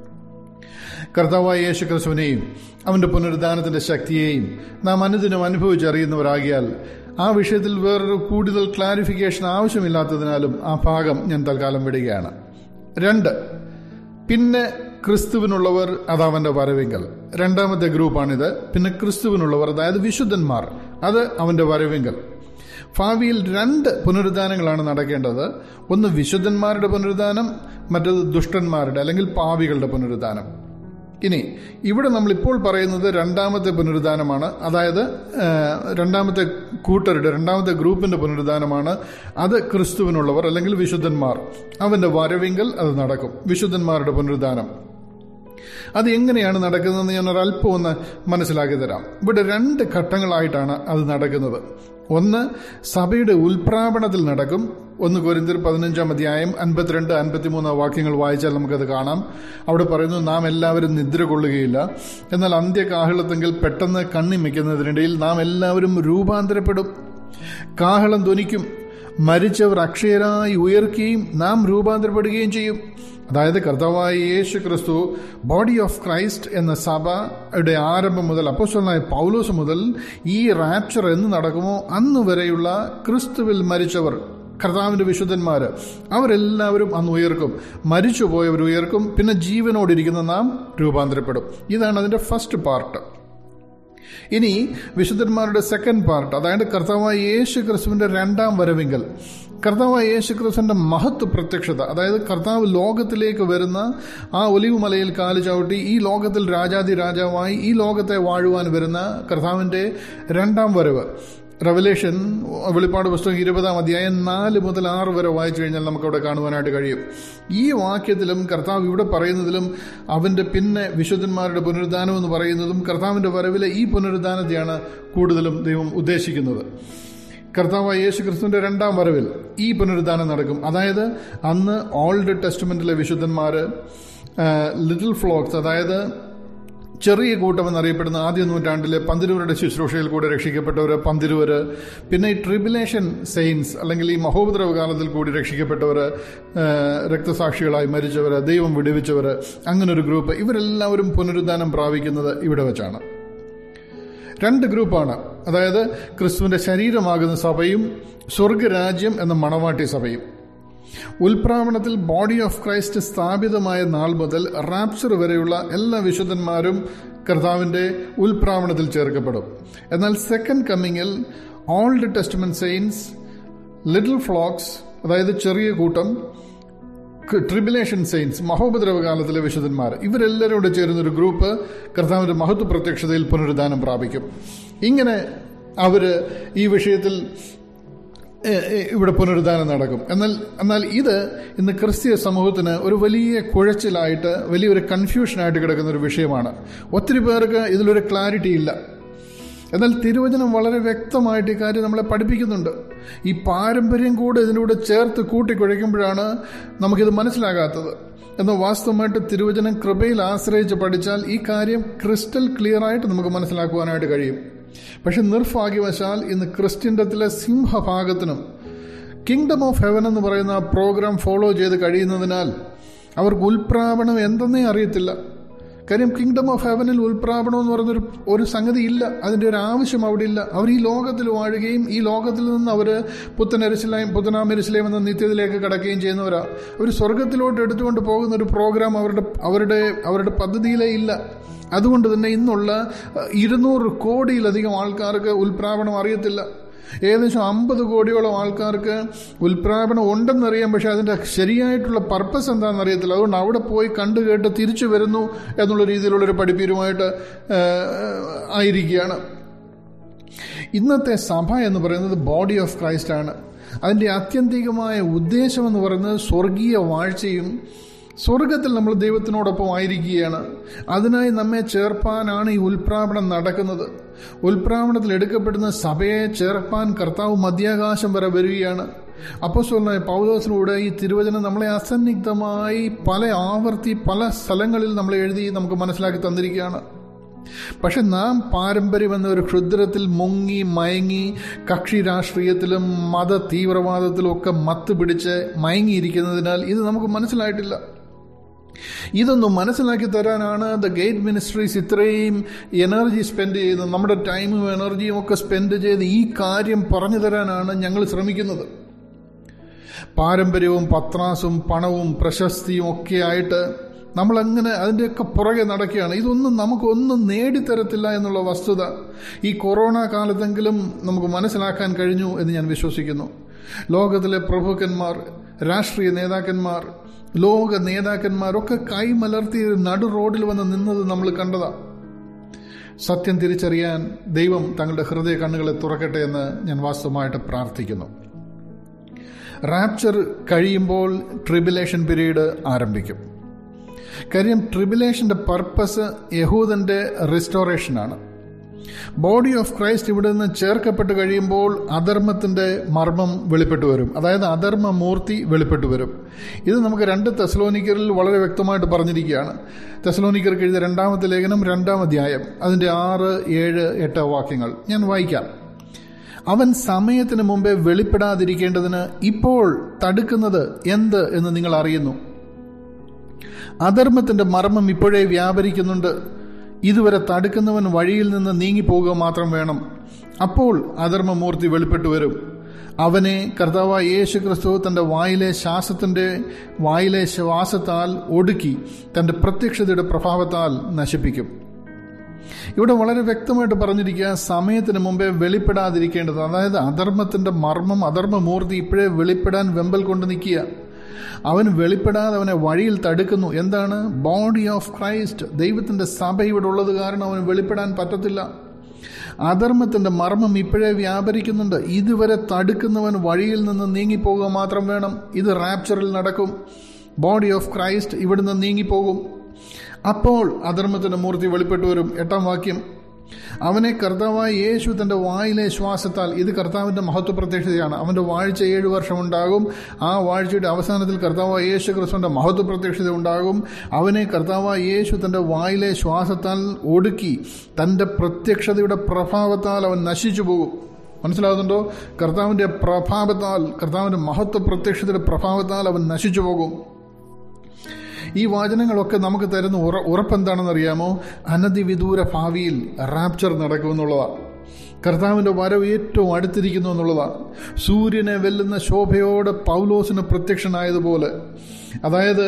[SPEAKER 1] കർത്താവായ യേശു ക്രിസ്തുവിനെയും അവന്റെ പുനരുദ്ധാനത്തിന്റെ ശക്തിയെയും നാം അനുദിനം അനുഭവിച്ചറിയുന്നവരാകിയാൽ ആ വിഷയത്തിൽ വേറൊരു കൂടുതൽ ക്ലാരിഫിക്കേഷൻ ആവശ്യമില്ലാത്തതിനാലും ആ ഭാഗം ഞാൻ തൽക്കാലം വിടുകയാണ് രണ്ട് പിന്നെ ക്രിസ്തുവിനുള്ളവർ അത് അവന്റെ വരവിങ്കൽ രണ്ടാമത്തെ ഗ്രൂപ്പാണിത് പിന്നെ ക്രിസ്തുവിനുള്ളവർ അതായത് വിശുദ്ധന്മാർ അത് അവന്റെ വരവിങ്കൽ ഭാവിയിൽ രണ്ട് പുനരുദ്ധാനങ്ങളാണ് നടക്കേണ്ടത് ഒന്ന് വിശുദ്ധന്മാരുടെ പുനരുദ്ധാനം മറ്റത് ദുഷ്ടന്മാരുടെ അല്ലെങ്കിൽ പാവികളുടെ പുനരുദ്ധാനം ഇനി ഇവിടെ നമ്മൾ ഇപ്പോൾ പറയുന്നത് രണ്ടാമത്തെ പുനരുദ്ധാനമാണ് അതായത് ആ, രണ്ടാമത്തെ കൂട്ടരുടെ രണ്ടാമത്തെ ഗ്രൂപ്പിന്റെ പുനരുദ്ധാനമാണ് അത് ക്രിസ്തുവിനുള്ളവർ അല്ലെങ്കിൽ വിശുദ്ധന്മാർ അവന്റെ വരവിങ്കൽ അത് നടക്കും വിശുദ്ധന്മാരുടെ പുനരുദ്ധാനം അത് എങ്ങനെയാണ് നടക്കുന്നതെന്ന് ഞാൻ ഒരല്പം ഒന്ന് മനസ്സിലാക്കി തരാം ഇവിടെ രണ്ട് ഘട്ടങ്ങളായിട്ടാണ് അത് നടക്കുന്നത് ഒന്ന് സഭയുടെ ഉൽപ്രാപണത്തിൽ നടക്കും ഒന്ന് കൊരിന്തിർ പതിനഞ്ചാം അധ്യായം അൻപത്തിരണ്ട് അൻപത്തിമൂന്ന് വാക്യങ്ങൾ വായിച്ചാൽ നമുക്കത് കാണാം അവിടെ പറയുന്നു നാം എല്ലാവരും നിദ്ര കൊള്ളുകയില്ല എന്നാൽ അന്ത്യകാഹളത്തെങ്കിൽ പെട്ടെന്ന് കണ്ണിമിക്കുന്നതിനിടയിൽ നാം എല്ലാവരും രൂപാന്തരപ്പെടും കാഹളം ധ്വനിക്കും മരിച്ചവർ അക്ഷയരായി ഉയർക്കുകയും നാം രൂപാന്തരപ്പെടുകയും ചെയ്യും അതായത് കർത്താവായ യേശു ക്രിസ്തു ബോഡി ഓഫ് ക്രൈസ്റ്റ് എന്ന സഭയുടെ ആരംഭം മുതൽ അപ്പോസ്റ്റലായ പൗലോസ് മുതൽ ഈ റാപ്ചർ എന്ന് നടക്കുമോ അന്ന് വരെയുള്ള ക്രിസ്തുവിൽ മരിച്ചവർ കർത്താവിന്റെ വിശുദ്ധന്മാര് അവരെല്ലാവരും അന്ന് ഉയർക്കും മരിച്ചുപോയവർ ഉയർക്കും പിന്നെ ജീവനോടിരിക്കുന്ന നാം രൂപാന്തരപ്പെടും ഇതാണ് അതിന്റെ ഫസ്റ്റ് പാർട്ട് ഇനി വിശുദ്ധന്മാരുടെ സെക്കൻഡ് പാർട്ട് അതായത് കർത്താവായ യേശു ക്രിസ്തുവിന്റെ രണ്ടാം വരവിങ്കൽ കർത്താവായ യേശു ക്രിസ്തുവിന്റെ മഹത്വ പ്രത്യക്ഷത അതായത് കർത്താവ് ലോകത്തിലേക്ക് വരുന്ന ആ ഒലിവ് മലയിൽ കാല് ചവിട്ടി ഈ ലോകത്തിൽ രാജാതി രാജാവായി ഈ ലോകത്തെ വാഴുവാൻ വരുന്ന കർത്താവിന്റെ രണ്ടാം വരവ് റവലേഷൻ വെളിപ്പാട് പുസ്തകം ഇരുപതാം അധ്യായം നാല് മുതൽ ആറ് വരെ വായിച്ചു കഴിഞ്ഞാൽ നമുക്കവിടെ കാണുവാനായിട്ട് കഴിയും ഈ വാക്യത്തിലും കർത്താവ് ഇവിടെ പറയുന്നതിലും അവന്റെ പിന്നെ വിശുദ്ധന്മാരുടെ പുനരുദ്ധാനം എന്ന് പറയുന്നതും കർത്താവിന്റെ വരവിലെ ഈ പുനരുദ്ധാനത്തെയാണ് കൂടുതലും ദൈവം ഉദ്ദേശിക്കുന്നത് കർത്താവായ യേശു ക്രിസ്തുവിന്റെ രണ്ടാം വരവിൽ ഈ പുനരുദ്ധാനം നടക്കും അതായത് അന്ന് ഓൾഡ് ടെസ്റ്റ്മെന്റിലെ വിശുദ്ധന്മാര് ലിറ്റിൽ ഫ്ലോക്സ് അതായത് ചെറിയ കൂട്ടം എന്നറിയപ്പെടുന്ന ആദ്യ നൂറ്റാണ്ടിലെ പന്തിരുവരുടെ ശുശ്രൂഷയിൽ കൂടെ രക്ഷിക്കപ്പെട്ടവർ പന്തിരുവര് പിന്നെ ഈ ട്രിബുലേഷൻ സെയിൻസ് അല്ലെങ്കിൽ ഈ മഹോപദ്രവ കാലത്തിൽ കൂടി രക്ഷിക്കപ്പെട്ടവർ രക്തസാക്ഷികളായി മരിച്ചവർ ദൈവം വിടുവിച്ചവർ അങ്ങനെ ഒരു ഗ്രൂപ്പ് ഇവരെല്ലാവരും പുനരുദ്ധാനം പ്രാപിക്കുന്നത് ഇവിടെ വെച്ചാണ് രണ്ട് ഗ്രൂപ്പാണ് അതായത് ക്രിസ്തുവിന്റെ ശരീരമാകുന്ന സഭയും സ്വർഗരാജ്യം എന്ന മണവാട്ടി സഭയും ഉൽപ്രാവണത്തിൽ ബോഡി ഓഫ് ക്രൈസ്റ്റ് സ്ഥാപിതമായ നാൾ മുതൽ റാപ്ചർ വരെയുള്ള എല്ലാ വിശുദ്ധന്മാരും കർത്താവിന്റെ ഉൽപ്രാവണത്തിൽ ചേർക്കപ്പെടും എന്നാൽ സെക്കൻഡ് കമ്മിങ്ങിൽ old testament saints little flocks അതായത് ചെറിയ കൂട്ടം ട്രിബുലേഷൻ സെയിൻസ് മഹോപദ്രവ കാലത്തിലെ വിശുദ്ധന്മാർ ഇവരെല്ലാവരും കൂടെ ചേരുന്ന ഒരു ഗ്രൂപ്പ് കർത്താവിന്റെ മഹത്വ പ്രത്യക്ഷതയിൽ പുനരുദ്ധാനം പ്രാപിക്കും ഇങ്ങനെ അവര് ഈ വിഷയത്തിൽ ഏഹ്, ഏഹ്, ഇവിടെ പുനരുദ്ധാനം നടക്കും എന്നാൽ എന്നാൽ ഇത് ഇന്ന് ക്രിസ്തീയ സമൂഹത്തിന് ഒരു വലിയ കുഴച്ചിലായിട്ട് വലിയൊരു കൺഫ്യൂഷനായിട്ട് കിടക്കുന്ന ഒരു വിഷയമാണ് ഒത്തിരി പേർക്ക് ഇതിലൊരു ക്ലാരിറ്റി ഇല്ല എന്നാൽ തിരുവചനം വളരെ വ്യക്തമായിട്ട് ഈ കാര്യം നമ്മളെ പഠിപ്പിക്കുന്നുണ്ട് ഈ പാരമ്പര്യം കൂടെ ഇതിലൂടെ ചേർത്ത് കൂട്ടിക്കുഴയ്ക്കുമ്പോഴാണ് നമുക്കിത് മനസ്സിലാകാത്തത് എന്നാൽ വാസ്തവമായിട്ട് തിരുവചനം കൃപയിൽ ആശ്രയിച്ച് പഠിച്ചാൽ ഈ കാര്യം ക്രിസ്റ്റൽ ക്ലിയർ ആയിട്ട് നമുക്ക് മനസ്സിലാക്കുവാനായിട്ട് കഴിയും പക്ഷെ നിർഭാഗ്യവശാൽ ഇന്ന് ക്രിസ്ത്യൻ്റത്തിലെ സിംഹഭാഗത്തിനും കിങ്ഡം ഓഫ് ഹെവൻ എന്ന് പറയുന്ന പ്രോഗ്രാം ഫോളോ ചെയ്ത് കഴിയുന്നതിനാൽ അവർക്ക് ഉൽപ്രാപണം എന്തെന്നേ അറിയത്തില്ല കാര്യം കിങ്ഡം ഓഫ് ഹെവനിൽ ഉൽപ്രാപണം എന്ന് പറയുന്നൊരു ഒരു സംഗതി ഇല്ല അതിൻ്റെ ഒരു ആവശ്യം അവിടെ ഇല്ല അവർ ഈ ലോകത്തിൽ വാഴുകയും ഈ ലോകത്തിൽ നിന്ന് അവർ പുത്തനരിശിലായും പുത്തനാമരിശിലേം എന്ന നിത്യത്തിലേക്ക് കടക്കുകയും ചെയ്യുന്നവരാ അവർ സ്വർഗത്തിലോട്ട് എടുത്തുകൊണ്ട് പോകുന്ന ഒരു പ്രോഗ്രാം അവരുടെ അവരുടെ അവരുടെ പദ്ധതിയിലേ ഇല്ല അതുകൊണ്ട് തന്നെ ഇന്നുള്ള ഇരുന്നൂറ് കോടിയിലധികം ആൾക്കാർക്ക് ഉൽപ്രാപണം അറിയത്തില്ല ഏകദേശം അമ്പത് കോടിയോളം ആൾക്കാർക്ക് ഉൽപ്രാപനം ഉണ്ടെന്നറിയാം പക്ഷെ അതിൻ്റെ ശരിയായിട്ടുള്ള പർപ്പസ് എന്താണെന്ന് അറിയത്തില്ല അതുകൊണ്ട് അവിടെ പോയി കണ്ടു കേട്ട് തിരിച്ചു വരുന്നു എന്നുള്ള രീതിയിലുള്ളൊരു പഠിപ്പീരുമായിട്ട് ആയിരിക്കുകയാണ് ഇന്നത്തെ സഭ എന്ന് പറയുന്നത് ബോഡി ഓഫ് ക്രൈസ്റ്റ് ആണ് അതിൻ്റെ ആത്യന്തികമായ ഉദ്ദേശം എന്ന് പറയുന്നത് സ്വർഗീയ വാഴ്ചയും സ്വർഗത്തിൽ നമ്മൾ ദൈവത്തിനോടൊപ്പം ആയിരിക്കുകയാണ് അതിനായി നമ്മെ ചേർപ്പാനാണ് ഈ ഉൽപ്രാപണം നടക്കുന്നത് ഉൽപ്രാപണത്തിൽ എടുക്കപ്പെടുന്ന സഭയെ ചേർപ്പാൻ കർത്താവ് മധ്യാകാശം വരെ വരികയാണ് അപ്പോസ്വലനായ പൗലോസിലൂടെ ഈ തിരുവചനം നമ്മളെ അസന്നിഗ്ധമായി പല ആവർത്തി പല സ്ഥലങ്ങളിൽ നമ്മൾ എഴുതി നമുക്ക് മനസ്സിലാക്കി തന്നിരിക്കുകയാണ് പക്ഷെ നാം പാരമ്പര്യം എന്ന ഒരു ക്ഷുദ്രത്തിൽ മുങ്ങി മയങ്ങി കക്ഷി രാഷ്ട്രീയത്തിലും മത തീവ്രവാദത്തിലും ഒക്കെ മത്ത് പിടിച്ച് മയങ്ങിയിരിക്കുന്നതിനാൽ ഇത് നമുക്ക് മനസ്സിലായിട്ടില്ല ഇതൊന്നും മനസ്സിലാക്കി തരാനാണ് ദ ഗേറ്റ് മിനിസ്ട്രീസ് ഇത്രയും എനർജി സ്പെൻഡ് ചെയ്യുന്നത് നമ്മുടെ ടൈമും എനർജിയും ഒക്കെ സ്പെൻഡ് ചെയ്ത് ഈ കാര്യം പറഞ്ഞു തരാനാണ് ഞങ്ങൾ ശ്രമിക്കുന്നത് പാരമ്പര്യവും പത്രാസും പണവും പ്രശസ്തിയും ഒക്കെ ആയിട്ട് നമ്മളങ്ങനെ അതിൻ്റെയൊക്കെ പുറകെ നടക്കുകയാണ് ഇതൊന്നും നമുക്കൊന്നും നേടിത്തരത്തില്ല എന്നുള്ള വസ്തുത ഈ കൊറോണ കാലത്തെങ്കിലും നമുക്ക് മനസ്സിലാക്കാൻ കഴിഞ്ഞു എന്ന് ഞാൻ വിശ്വസിക്കുന്നു ലോകത്തിലെ പ്രഭുക്കന്മാർ രാഷ്ട്രീയ നേതാക്കന്മാർ ലോക നേതാക്കന്മാരൊക്കെ കൈമലർത്തി നടു റോഡിൽ വന്ന് നിന്നത് നമ്മൾ കണ്ടതാ സത്യം തിരിച്ചറിയാൻ ദൈവം തങ്ങളുടെ ഹൃദയ കണ്ണുകളെ തുറക്കട്ടെ എന്ന് ഞാൻ വാസ്തവമായിട്ട് പ്രാർത്ഥിക്കുന്നു റാപ്ചർ കഴിയുമ്പോൾ ട്രിബുലേഷൻ പീരീഡ് ആരംഭിക്കും കാര്യം ട്രിബുലേഷന്റെ പർപ്പസ് യഹൂദന്റെ റിസ്റ്റോറേഷനാണ് ബോഡി ഓഫ് ക്രൈസ്റ്റ് ഇവിടെ നിന്ന് ചേർക്കപ്പെട്ട് കഴിയുമ്പോൾ അധർമ്മത്തിന്റെ മർമ്മം വെളിപ്പെട്ടു വരും അതായത് അധർമ്മ മൂർത്തി വെളിപ്പെട്ടു വരും ഇത് നമുക്ക് രണ്ട് തെസലോനിക്കറിൽ വളരെ വ്യക്തമായിട്ട് പറഞ്ഞിരിക്കുകയാണ് തെസലോനിക്കർക്ക് എഴുതിയ രണ്ടാമത്തെ ലേഖനം രണ്ടാം അധ്യായം അതിന്റെ ആറ് ഏഴ് എട്ട് വാക്യങ്ങൾ ഞാൻ വായിക്കാം അവൻ സമയത്തിന് മുമ്പേ വെളിപ്പെടാതിരിക്കേണ്ടതിന് ഇപ്പോൾ തടുക്കുന്നത് എന്ത് എന്ന് നിങ്ങൾ അറിയുന്നു അധർമ്മത്തിന്റെ മർമ്മം ഇപ്പോഴേ വ്യാപരിക്കുന്നുണ്ട് ഇതുവരെ തടുക്കുന്നവൻ വഴിയിൽ നിന്ന് നീങ്ങിപ്പോകുക മാത്രം വേണം അപ്പോൾ അധർമ്മമൂർത്തി വെളിപ്പെട്ടു വരും അവനെ കർത്താവായ യേശു ക്രിസ്തു തന്റെ വായിലെ ശ്വാസത്തിന്റെ വായിലെ ശ്വാസത്താൽ ഒടുക്കി തന്റെ പ്രത്യക്ഷതയുടെ പ്രഭാവത്താൽ നശിപ്പിക്കും ഇവിടെ വളരെ വ്യക്തമായിട്ട് പറഞ്ഞിരിക്കുക സമയത്തിന് മുമ്പേ വെളിപ്പെടാതിരിക്കേണ്ടത് അതായത് അധർമ്മത്തിന്റെ മർമ്മം അധർമ്മമൂർത്തി ഇപ്പോഴേ വെളിപ്പെടാൻ വെമ്പൽ കൊണ്ട് നിൽക്കുക അവൻ വെളിപ്പെടാതെ അവനെ വഴിയിൽ തടുക്കുന്നു എന്താണ് ബോഡി ഓഫ് ക്രൈസ്റ്റ് ദൈവത്തിന്റെ സഭ ഇവിടെ ഉള്ളത് കാരണം അവന് വെളിപ്പെടാൻ പറ്റത്തില്ല അധർമ്മത്തിന്റെ മർമ്മം ഇപ്പോഴേ വ്യാപരിക്കുന്നുണ്ട് ഇതുവരെ തടുക്കുന്നവൻ വഴിയിൽ നിന്ന് നീങ്ങിപ്പോകുക മാത്രം വേണം ഇത് റാപ്ചറിൽ നടക്കും ബോഡി ഓഫ് ക്രൈസ്റ്റ് ഇവിടുന്ന് നീങ്ങിപ്പോകും അപ്പോൾ അധർമ്മത്തിന്റെ മൂർത്തി വെളിപ്പെട്ടു വരും എട്ടാം വാക്യം അവനെ കർത്താവായ യേശു തന്റെ വായിലെ ശ്വാസത്താൽ ഇത് കർത്താവിന്റെ മഹത്വ പ്രത്യക്ഷതയാണ് അവന്റെ വാഴ്ച ഏഴു വർഷം ഉണ്ടാകും ആ വാഴ്ചയുടെ അവസാനത്തിൽ കർത്താവായ യേശു ക്രിസ്തുവിന്റെ മഹത്വ പ്രത്യക്ഷത ഉണ്ടാകും അവനെ കർത്താവായ യേശു തന്റെ വായിലെ ശ്വാസത്താൽ ഒടുക്കി തന്റെ പ്രത്യക്ഷതയുടെ പ്രഭാവത്താൽ അവൻ നശിച്ചു പോകും മനസ്സിലാകുന്നുണ്ടോ കർത്താവിന്റെ പ്രഭാവത്താൽ കർത്താവിന്റെ മഹത്വ പ്രത്യക്ഷതയുടെ പ്രഭാവത്താൽ അവൻ നശിച്ചു പോകും ഈ വാചനങ്ങളൊക്കെ നമുക്ക് തരുന്ന ഉറ ഉറപ്പെന്താണെന്ന് അറിയാമോ അനധിവിദൂര ഭാവിയിൽ റാപ്ചർ നടക്കുമെന്നുള്ളതാണ് കർത്താവിന്റെ വരവ് ഏറ്റവും അടുത്തിരിക്കുന്നു എന്നുള്ളതാണ് സൂര്യനെ വെല്ലുന്ന ശോഭയോടെ പൗലോസിന് പ്രത്യക്ഷനായതുപോലെ അതായത്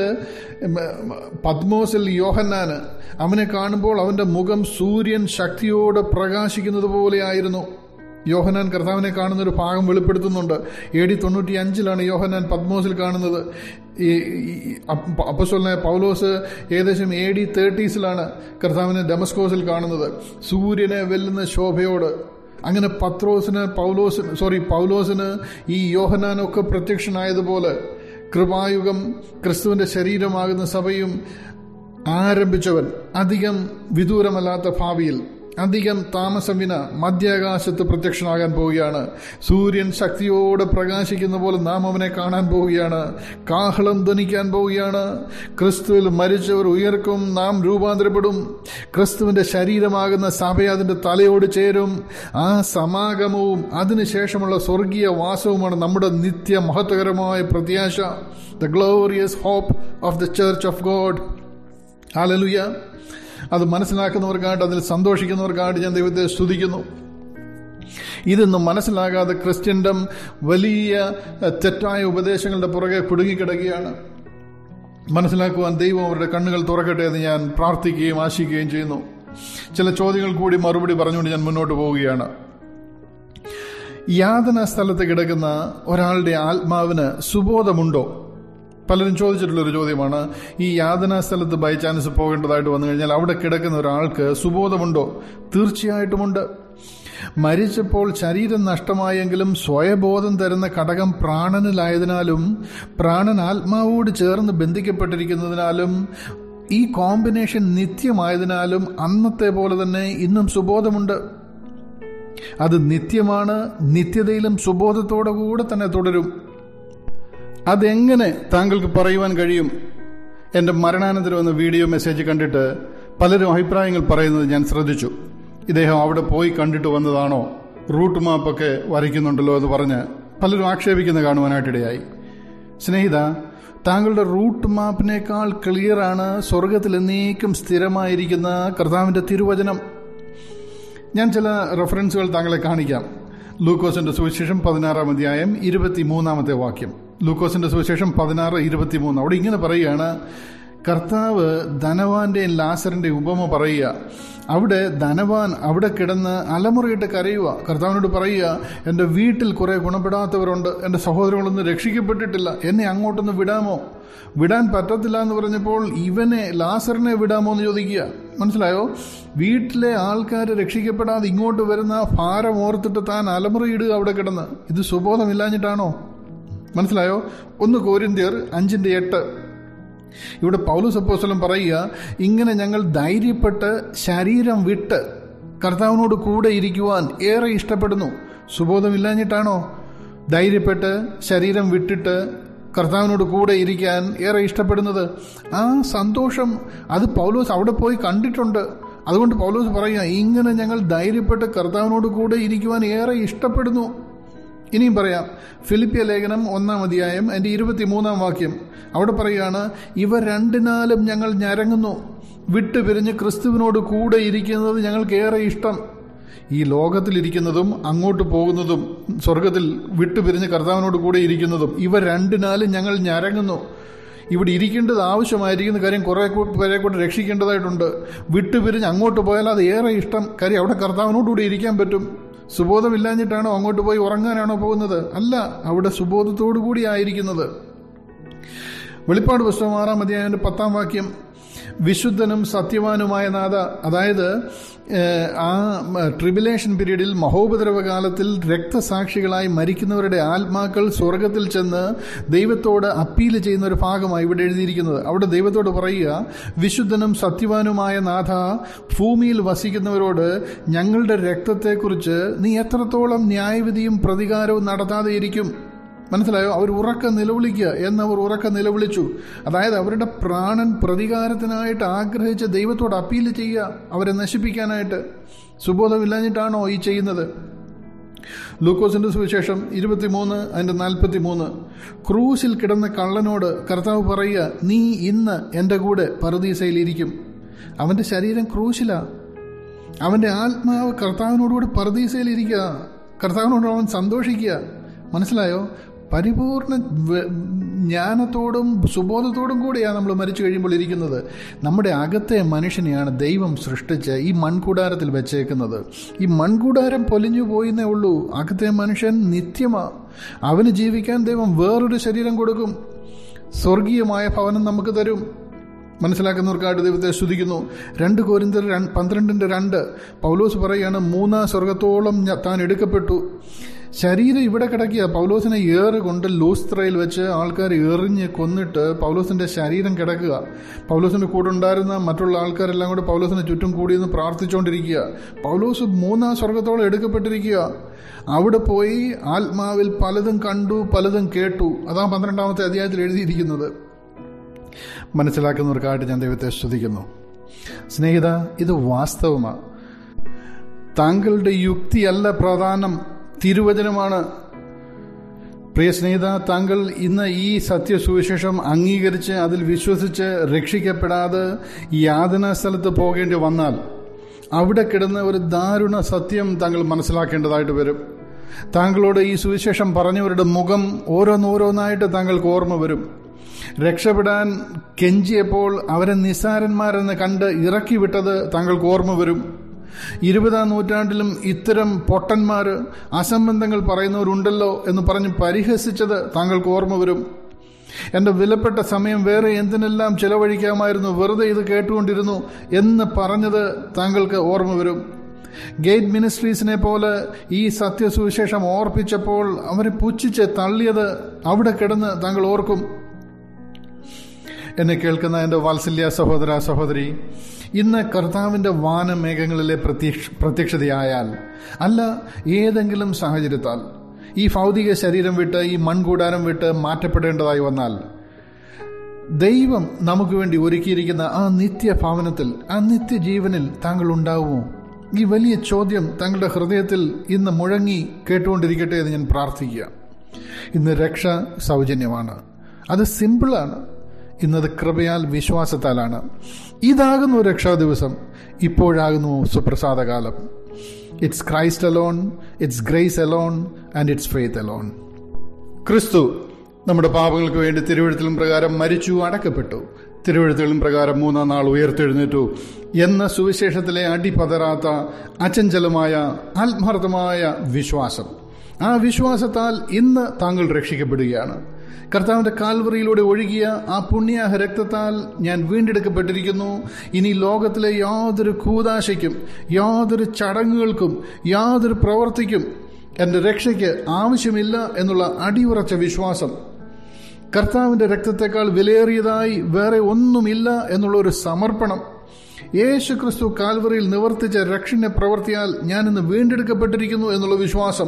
[SPEAKER 1] പത്മോസിൽ യോഹന്നാന് അവനെ കാണുമ്പോൾ അവന്റെ മുഖം സൂര്യൻ ശക്തിയോടെ പ്രകാശിക്കുന്നത് പോലെയായിരുന്നു യോഹനാൻ കർത്താവിനെ കാണുന്ന ഒരു ഭാഗം വെളിപ്പെടുത്തുന്നുണ്ട് എ ഡി തൊണ്ണൂറ്റി അഞ്ചിലാണ് യോഹനാൻ പത്മോസിൽ കാണുന്നത് ഈ അപ്പസ്വലനായ പൗലോസ് ഏകദേശം എ ഡി തേർട്ടീസിലാണ് കർത്താവിനെ ഡെമസ്കോസിൽ കാണുന്നത് സൂര്യനെ വെല്ലുന്ന ശോഭയോട് അങ്ങനെ പത്രോസിന് പൗലോസിന് സോറി പൗലോസിന് ഈ യോഹനാനൊക്കെ പ്രത്യക്ഷനായതുപോലെ കൃപായുഗം ക്രിസ്തുവിന്റെ ശരീരമാകുന്ന സഭയും ആരംഭിച്ചവൻ അധികം വിദൂരമല്ലാത്ത ഭാവിയിൽ അധികം താമസം വിന മധ്യാകാശത്ത് പ്രത്യക്ഷനാകാൻ പോവുകയാണ് സൂര്യൻ ശക്തിയോടെ പ്രകാശിക്കുന്ന പോലെ നാം അവനെ കാണാൻ പോവുകയാണ് കാഹളം ധ്വനിക്കാൻ പോവുകയാണ് ക്രിസ്തുവിൽ മരിച്ചവർ ഉയർക്കും നാം രൂപാന്തരപ്പെടും ക്രിസ്തുവിന്റെ ശരീരമാകുന്ന സഭ അതിന്റെ തലയോട് ചേരും ആ സമാഗമവും അതിനുശേഷമുള്ള സ്വർഗീയ വാസവുമാണ് നമ്മുടെ നിത്യ മഹത്വകരമായ പ്രത്യാശ the glorious hope of the church of God hallelujah അത് മനസ്സിലാക്കുന്നവർക്കായിട്ട് അതിൽ സന്തോഷിക്കുന്നവർക്കായിട്ട് ഞാൻ ദൈവത്തെ സ്തുതിക്കുന്നു ഇതൊന്നും മനസ്സിലാകാതെ ക്രിസ്ത്യൻഡം വലിയ തെറ്റായ ഉപദേശങ്ങളുടെ പുറകെ കുടുങ്ങിക്കിടക്കുകയാണ് മനസ്സിലാക്കുവാൻ ദൈവം അവരുടെ കണ്ണുകൾ തുറക്കട്ടെ എന്ന് ഞാൻ പ്രാർത്ഥിക്കുകയും ആശിക്കുകയും ചെയ്യുന്നു ചില ചോദ്യങ്ങൾ കൂടി മറുപടി പറഞ്ഞുകൊണ്ട് ഞാൻ മുന്നോട്ട് പോവുകയാണ് യാതന സ്ഥലത്ത് കിടക്കുന്ന ഒരാളുടെ ആത്മാവിന് സുബോധമുണ്ടോ പലരും ചോദിച്ചിട്ടുള്ള ഒരു ചോദ്യമാണ് ഈ യാതനാ സ്ഥലത്ത് ബൈ ചാൻസ് പോകേണ്ടതായിട്ട് വന്നു കഴിഞ്ഞാൽ അവിടെ കിടക്കുന്ന ഒരാൾക്ക് സുബോധമുണ്ടോ തീർച്ചയായിട്ടുമുണ്ട് മരിച്ചപ്പോൾ ശരീരം നഷ്ടമായെങ്കിലും സ്വയബോധം തരുന്ന ഘടകം പ്രാണനിലായതിനാലും പ്രാണൻ ആത്മാവോട് ചേർന്ന് ബന്ധിക്കപ്പെട്ടിരിക്കുന്നതിനാലും ഈ കോമ്പിനേഷൻ നിത്യമായതിനാലും അന്നത്തെ പോലെ തന്നെ ഇന്നും സുബോധമുണ്ട് അത് നിത്യമാണ് നിത്യതയിലും സുബോധത്തോടു കൂടെ തന്നെ തുടരും അതെങ്ങനെ താങ്കൾക്ക് പറയുവാൻ കഴിയും എൻ്റെ മരണാനന്തരം എന്ന വീഡിയോ മെസ്സേജ് കണ്ടിട്ട് പലരും അഭിപ്രായങ്ങൾ പറയുന്നത് ഞാൻ ശ്രദ്ധിച്ചു ഇദ്ദേഹം അവിടെ പോയി കണ്ടിട്ട് വന്നതാണോ റൂട്ട് മാപ്പൊക്കെ വരയ്ക്കുന്നുണ്ടല്ലോ എന്ന് പറഞ്ഞ് പലരും ആക്ഷേപിക്കുന്ന കാണുവാനായിട്ടിടയായി സ്നേഹിത താങ്കളുടെ റൂട്ട് മാപ്പിനേക്കാൾ ക്ലിയറാണ് സ്വർഗത്തിൽ എന്നേക്കും സ്ഥിരമായിരിക്കുന്ന കർത്താവിൻ്റെ തിരുവചനം ഞാൻ ചില റെഫറൻസുകൾ താങ്കളെ കാണിക്കാം ലൂക്കോസിന്റെ സുവിശേഷം പതിനാറാം അധ്യായം ഇരുപത്തി മൂന്നാമത്തെ വാക്യം ലൂക്കോസിന്റെ സുവിശേഷം പതിനാറ് ഇരുപത്തിമൂന്ന് അവിടെ ഇങ്ങനെ പറയുകയാണ് കർത്താവ് ധനവാന്റെയും ലാസറിന്റെ ഉപമ പറയുക അവിടെ ധനവാൻ അവിടെ കിടന്ന് അലമുറയിട്ട് കരയുക കർത്താവിനോട് പറയുക എൻ്റെ വീട്ടിൽ കുറെ ഗുണപ്പെടാത്തവരുണ്ട് എൻ്റെ സഹോദരങ്ങളൊന്നും രക്ഷിക്കപ്പെട്ടിട്ടില്ല എന്നെ അങ്ങോട്ടൊന്ന് വിടാമോ വിടാൻ പറ്റത്തില്ല എന്ന് പറഞ്ഞപ്പോൾ ഇവനെ ലാസറിനെ വിടാമോ എന്ന് ചോദിക്കുക മനസ്സിലായോ വീട്ടിലെ ആൾക്കാർ രക്ഷിക്കപ്പെടാതെ ഇങ്ങോട്ട് വരുന്ന ഭാരം ഓർത്തിട്ട് താൻ അലമുറയിടുക അവിടെ കിടന്ന് ഇത് സുബോധമില്ലാഞ്ഞിട്ടാണോ മനസ്സിലായോ ഒന്ന് കോരിന്ത്യർ അഞ്ചിന്റെ എട്ട് ഇവിടെ പൗലോസ് അപ്പോസ്തലൻ പറയുക ഇങ്ങനെ ഞങ്ങൾ ധൈര്യപ്പെട്ട് ശരീരം വിട്ട് കർത്താവിനോട് കൂടെ ഇരിക്കുവാൻ ഏറെ ഇഷ്ടപ്പെടുന്നു സുബോധമില്ലാഞ്ഞിട്ടാണോ ധൈര്യപ്പെട്ട് ശരീരം വിട്ടിട്ട് കർത്താവിനോട് കൂടെ ഇരിക്കാൻ ഏറെ ഇഷ്ടപ്പെടുന്നത് ആ സന്തോഷം അത് പൗലോസ് അവിടെ പോയി കണ്ടിട്ടുണ്ട് അതുകൊണ്ട് പൗലോസ് പറയുക ഇങ്ങനെ ഞങ്ങൾ ധൈര്യപ്പെട്ട് കർത്താവിനോട് കൂടെ ഇരിക്കുവാൻ ഏറെ ഇഷ്ടപ്പെടുന്നു ഇനിയും പറയാം ഫിലിപ്പിയ ലേഖനം ഒന്നാം അധ്യായം എൻ്റെ ഇരുപത്തിമൂന്നാം വാക്യം അവിടെ പറയുകയാണ് ഇവ രണ്ടിനാലും ഞങ്ങൾ ഞരങ്ങുന്നു വിട്ടുപിരിഞ്ഞ് ക്രിസ്തുവിനോട് കൂടെ ഇരിക്കുന്നത് ഞങ്ങൾക്ക് ഏറെ ഇഷ്ടം ഈ ലോകത്തിലിരിക്കുന്നതും അങ്ങോട്ട് പോകുന്നതും സ്വർഗത്തിൽ വിട്ടുപിരിഞ്ഞ് കർത്താവിനോട് കൂടെ ഇരിക്കുന്നതും ഇവ രണ്ടിനാലും ഞങ്ങൾ ഞരങ്ങുന്നു ഇവിടെ ഇരിക്കേണ്ടത് ആവശ്യമായിരിക്കുന്ന കാര്യം കുറെ പേരെ കൊണ്ട് രക്ഷിക്കേണ്ടതായിട്ടുണ്ട് വിട്ടുപിരിഞ്ഞ് അങ്ങോട്ട് പോയാൽ അത് ഏറെ ഇഷ്ടം കാര്യം അവിടെ കർത്താവിനോടുകൂടി ഇരിക്കാൻ പറ്റും സുബോധമില്ലാഞ്ഞിട്ടാണോ അങ്ങോട്ട് പോയി ഉറങ്ങാനാണോ പോകുന്നത് അല്ല അവിടെ സുബോധത്തോടു കൂടി ആയിരിക്കുന്നത് വെളിപ്പാട് പുസ്തകം ആറാം അധ്യായന്റെ പത്താം വാക്യം വിശുദ്ധനും സത്യവാനുമായ നാഥ അതായത് ആ ട്രിബുലേഷൻ പീരീഡിൽ മഹോപദ്രവ കാലത്തിൽ രക്തസാക്ഷികളായി മരിക്കുന്നവരുടെ ആത്മാക്കൾ സ്വർഗത്തിൽ ചെന്ന് ദൈവത്തോട് അപ്പീൽ ചെയ്യുന്ന ഒരു ഭാഗമായി ഇവിടെ എഴുതിയിരിക്കുന്നത് അവിടെ ദൈവത്തോട് പറയുക വിശുദ്ധനും സത്യവാനുമായ നാഥ ഭൂമിയിൽ വസിക്കുന്നവരോട് ഞങ്ങളുടെ രക്തത്തെക്കുറിച്ച് നീ എത്രത്തോളം ന്യായവിധിയും പ്രതികാരവും നടത്താതെ ഇരിക്കും മനസ്സിലായോ അവർ ഉറക്ക നിലവിളിക്കുക എന്നവർ ഉറക്ക നിലവിളിച്ചു അതായത് അവരുടെ പ്രാണൻ പ്രതികാരത്തിനായിട്ട് ആഗ്രഹിച്ച് ദൈവത്തോട് അപ്പീൽ ചെയ്യുക അവരെ നശിപ്പിക്കാനായിട്ട് സുബോധമില്ലാഞ്ഞിട്ടാണോ ഈ ചെയ്യുന്നത് ലൂക്കോസിന്റെ സുവിശേഷം ഇരുപത്തിമൂന്ന് അതിന്റെ നാൽപ്പത്തി മൂന്ന് ക്രൂസിൽ കിടന്ന കള്ളനോട് കർത്താവ് പറയുക നീ ഇന്ന് എൻ്റെ കൂടെ പറുദീസയിലിരിക്കും അവന്റെ ശരീരം ക്രൂശില അവന്റെ ആത്മാവ് കർത്താവിനോടുകൂടി പറുദീസയിലിരിക്കുക കർത്താവിനോട് അവൻ സന്തോഷിക്കുക മനസ്സിലായോ പരിപൂർണ ജ്ഞാനത്തോടും സുബോധത്തോടും കൂടിയാണ് നമ്മൾ മരിച്ചു കഴിയുമ്പോൾ ഇരിക്കുന്നത് നമ്മുടെ അകത്തെ മനുഷ്യനെയാണ് ദൈവം സൃഷ്ടിച്ച് ഈ മൺകൂടാരത്തിൽ വെച്ചേക്കുന്നത് ഈ മൺകൂടാരം പൊലിഞ്ഞു പോയിന്നേ ഉള്ളൂ അകത്തെ മനുഷ്യൻ നിത്യമാ അവന് ജീവിക്കാൻ ദൈവം വേറൊരു ശരീരം കൊടുക്കും സ്വർഗീയമായ ഭവനം നമുക്ക് തരും മനസ്സിലാക്കുന്നവർക്കായിട്ട് ദൈവത്തെ സ്തുതിക്കുന്നു രണ്ട് കോരിന്തർ പന്ത്രണ്ടിന്റെ രണ്ട് പൗലോസ് പറയാണ് മൂന്നാം സ്വർഗത്തോളം താൻ എടുക്കപ്പെട്ടു ശരീരം ഇവിടെ കിടക്കുക പൗലോസിനെ ഏറ് കൊണ്ട് ലൂസ്ത്രയിൽ വെച്ച് ആൾക്കാർ എറിഞ്ഞ് കൊന്നിട്ട് പൗലോസിന്റെ ശരീരം കിടക്കുക പൗലോസിന്റെ കൂടെ ഉണ്ടായിരുന്ന മറ്റുള്ള ആൾക്കാരെല്ലാം കൂടെ പൗലോസിന് ചുറ്റും കൂടിയെന്ന് പ്രാർത്ഥിച്ചുകൊണ്ടിരിക്കുക പൗലോസ് മൂന്നാം സ്വർഗത്തോളം എടുക്കപ്പെട്ടിരിക്കുക അവിടെ പോയി ആത്മാവിൽ പലതും കണ്ടു പലതും കേട്ടു അതാ പന്ത്രണ്ടാമത്തെ അധ്യായത്തിൽ എഴുതിയിരിക്കുന്നത് മനസ്സിലാക്കുന്നവർക്കായിട്ട് ഞാൻ ദൈവത്തെ സ്തുതിക്കുന്നു സ്നേഹിത ഇത് വാസ്തവമാണ് താങ്കളുടെ യുക്തിയല്ല പ്രധാനം തിരുവചനമാണ് പ്രിയ സ്നേഹിത താങ്കൾ ഇന്ന് ഈ സത്യസുവിശേഷം അംഗീകരിച്ച് അതിൽ വിശ്വസിച്ച് രക്ഷിക്കപ്പെടാതെ യാതന സ്ഥലത്ത് പോകേണ്ടി വന്നാൽ അവിടെ കിടന്ന ഒരു ദാരുണ സത്യം താങ്കൾ മനസ്സിലാക്കേണ്ടതായിട്ട് വരും താങ്കളോട് ഈ സുവിശേഷം പറഞ്ഞവരുടെ മുഖം ഓരോന്നോരോന്നായിട്ട് താങ്കൾക്ക് ഓർമ്മ വരും രക്ഷപ്പെടാൻ കെഞ്ചിയപ്പോൾ അവരെ നിസ്സാരന്മാരെന്ന് കണ്ട് ഇറക്കി വിട്ടത് താങ്കൾക്ക് ഓർമ്മ വരും ഇരുപതാം നൂറ്റാണ്ടിലും ഇത്തരം പൊട്ടന്മാർ അസംബന്ധങ്ങൾ പറയുന്നവരുണ്ടല്ലോ എന്ന് പറഞ്ഞ് പരിഹസിച്ചത് താങ്കൾക്ക് ഓർമ്മ വരും എൻ്റെ വിലപ്പെട്ട സമയം വേറെ എന്തിനെല്ലാം ചിലവഴിക്കാമായിരുന്നു വെറുതെ ഇത് കേട്ടുകൊണ്ടിരുന്നു എന്ന് പറഞ്ഞത് താങ്കൾക്ക് ഓർമ്മ വരും ഗേറ്റ് മിനിസ്ട്രീസിനെ പോലെ ഈ സത്യസുവിശേഷം ഓർപ്പിച്ചപ്പോൾ അവരെ പുച്ഛിച്ച് തള്ളിയത് അവിടെ കിടന്ന് താങ്കൾ ഓർക്കും എന്നെ കേൾക്കുന്ന എൻ്റെ വാത്സല്യ സഹോദര സഹോദരി ഇന്ന് കർത്താവിൻ്റെ വാനമേഘങ്ങളിലെ പ്രത്യക്ഷ പ്രത്യക്ഷതയായാൽ അല്ല ഏതെങ്കിലും സാഹചര്യത്താൽ ഈ ഭൗതിക ശരീരം വിട്ട് ഈ മൺകൂടാരം വിട്ട് മാറ്റപ്പെടേണ്ടതായി വന്നാൽ ദൈവം നമുക്ക് വേണ്ടി ഒരുക്കിയിരിക്കുന്ന ആ നിത്യഭവനത്തിൽ ആ നിത്യജീവനിൽ താങ്കൾ ഉണ്ടാവുമോ ഈ വലിയ ചോദ്യം താങ്കളുടെ ഹൃദയത്തിൽ ഇന്ന് മുഴങ്ങി കേട്ടുകൊണ്ടിരിക്കട്ടെ എന്ന് ഞാൻ പ്രാർത്ഥിക്കുക ഇന്ന് രക്ഷ സൗജന്യമാണ് അത് സിമ്പിളാണ് ഇന്നത് കൃപയാൽ വിശ്വാസത്താലാണ് ഇതാകുന്നു രക്ഷാ ദിവസം ഇപ്പോഴാകുന്നു സുപ്രസാദകാലം it's Christ alone it's grace alone and it's faith alone ക്രിസ്തു നമ്മുടെ പാപങ്ങൾക്ക് വേണ്ടി തിരുവഴുത്തിലും പ്രകാരം മരിച്ചു അടക്കപ്പെട്ടു തിരുവഴുത്തുകളും പ്രകാരം മൂന്നാം നാൾ ഉയർത്തെഴുന്നേറ്റു എന്ന സുവിശേഷത്തിലെ അടിപതരാത്ത അചഞ്ചലമായ ആത്മാർത്ഥമായ വിശ്വാസം ആ വിശ്വാസത്താൽ ഇന്ന് താങ്കൾ രക്ഷിക്കപ്പെടുകയാണ് കർത്താവിന്റെ കാൽവറിയിലൂടെ ഒഴുകിയ ആ പുണ്യാഹ രക്തത്താൽ ഞാൻ വീണ്ടെടുക്കപ്പെട്ടിരിക്കുന്നു ഇനി ലോകത്തിലെ യാതൊരു കൂതാശയ്ക്കും യാതൊരു ചടങ്ങുകൾക്കും യാതൊരു പ്രവർത്തിക്കും എൻ്റെ രക്ഷയ്ക്ക് ആവശ്യമില്ല എന്നുള്ള അടിയുറച്ച വിശ്വാസം കർത്താവിന്റെ രക്തത്തെക്കാൾ വിലയേറിയതായി വേറെ ഒന്നുമില്ല എന്നുള്ള ഒരു സമർപ്പണം യേശു ക്രിസ്തു കാൽവറിയിൽ നിവർത്തിച്ച രക്ഷണ പ്രവർത്തിയാൽ ഞാൻ ഇന്ന് വീണ്ടെടുക്കപ്പെട്ടിരിക്കുന്നു എന്നുള്ള വിശ്വാസം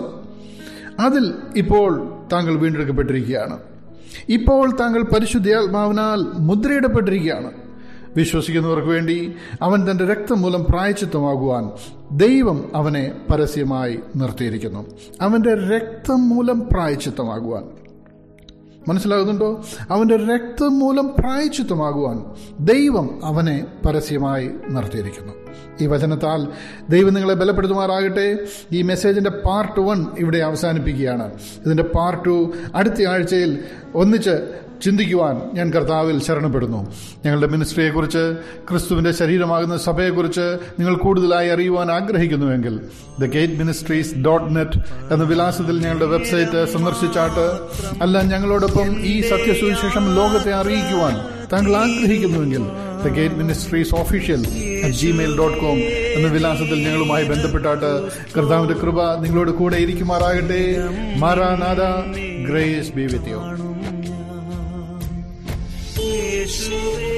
[SPEAKER 1] അതിൽ ഇപ്പോൾ താങ്കൾ വീണ്ടെടുക്കപ്പെട്ടിരിക്കുകയാണ് ഇപ്പോൾ താങ്കൾ പരിശുദ്ധാത്മാവിനാൽ മുദ്രയിടപ്പെട്ടിരിക്കുകയാണ് വിശ്വസിക്കുന്നവർക്ക് വേണ്ടി അവൻ തന്റെ രക്തം മൂലം പ്രായച്ചിത്തമാകുവാൻ ദൈവം അവനെ പരസ്യമായി നിർത്തിയിരിക്കുന്നു അവന്റെ രക്തം മൂലം പ്രായച്ചിത്തമാകുവാൻ മനസ്സിലാകുന്നുണ്ടോ അവന്റെ രക്തം മൂലം പ്രായച്ചിത്തമാകുവാൻ ദൈവം അവനെ പരസ്യമായി നിർത്തിയിരിക്കുന്നു ഈ വചനത്താൽ ദൈവം നിങ്ങളെ ബലപ്പെടുത്തുമാറാകട്ടെ ഈ മെസ്സേജിന്റെ പാർട്ട് വൺ ഇവിടെ അവസാനിപ്പിക്കുകയാണ് ഇതിന്റെ പാർട്ട് ടു അടുത്ത ആഴ്ചയിൽ ഒന്നിച്ച് ചിന്തിക്കുവാൻ ഞാൻ കർത്താവിൽ ശരണപ്പെടുന്നു ഞങ്ങളുടെ മിനിസ്ട്രിയെക്കുറിച്ച് ക്രിസ്തുവിന്റെ ശരീരമാകുന്ന സഭയെക്കുറിച്ച് നിങ്ങൾ കൂടുതലായി അറിയുവാൻ ആഗ്രഹിക്കുന്നുവെങ്കിൽ the gate ministries dot net എന്ന വിലാസത്തിൽ ഞങ്ങളുടെ വെബ്സൈറ്റ് സന്ദർശിച്ചാട്ട് അല്ല ഞങ്ങളോടൊപ്പം ഈ സത്യസുവിശേഷം ലോകത്തെ അറിയിക്കുവാൻ താങ്കൾ ആഗ്രഹിക്കുന്നുവെങ്കിൽ the gate ministries official gmail dot com എന്ന വിലാസത്തിൽ ഞങ്ങളുമായി ബന്ധപ്പെട്ടാട്ട് കർത്താവിന്റെ കൃപ നിങ്ങളോട് കൂടെ ഇരിക്കുമാറാകട്ടെ മാറാനാഥ ഗ്രേസ് ബി വിത്ത് യു
[SPEAKER 2] യേശുവേ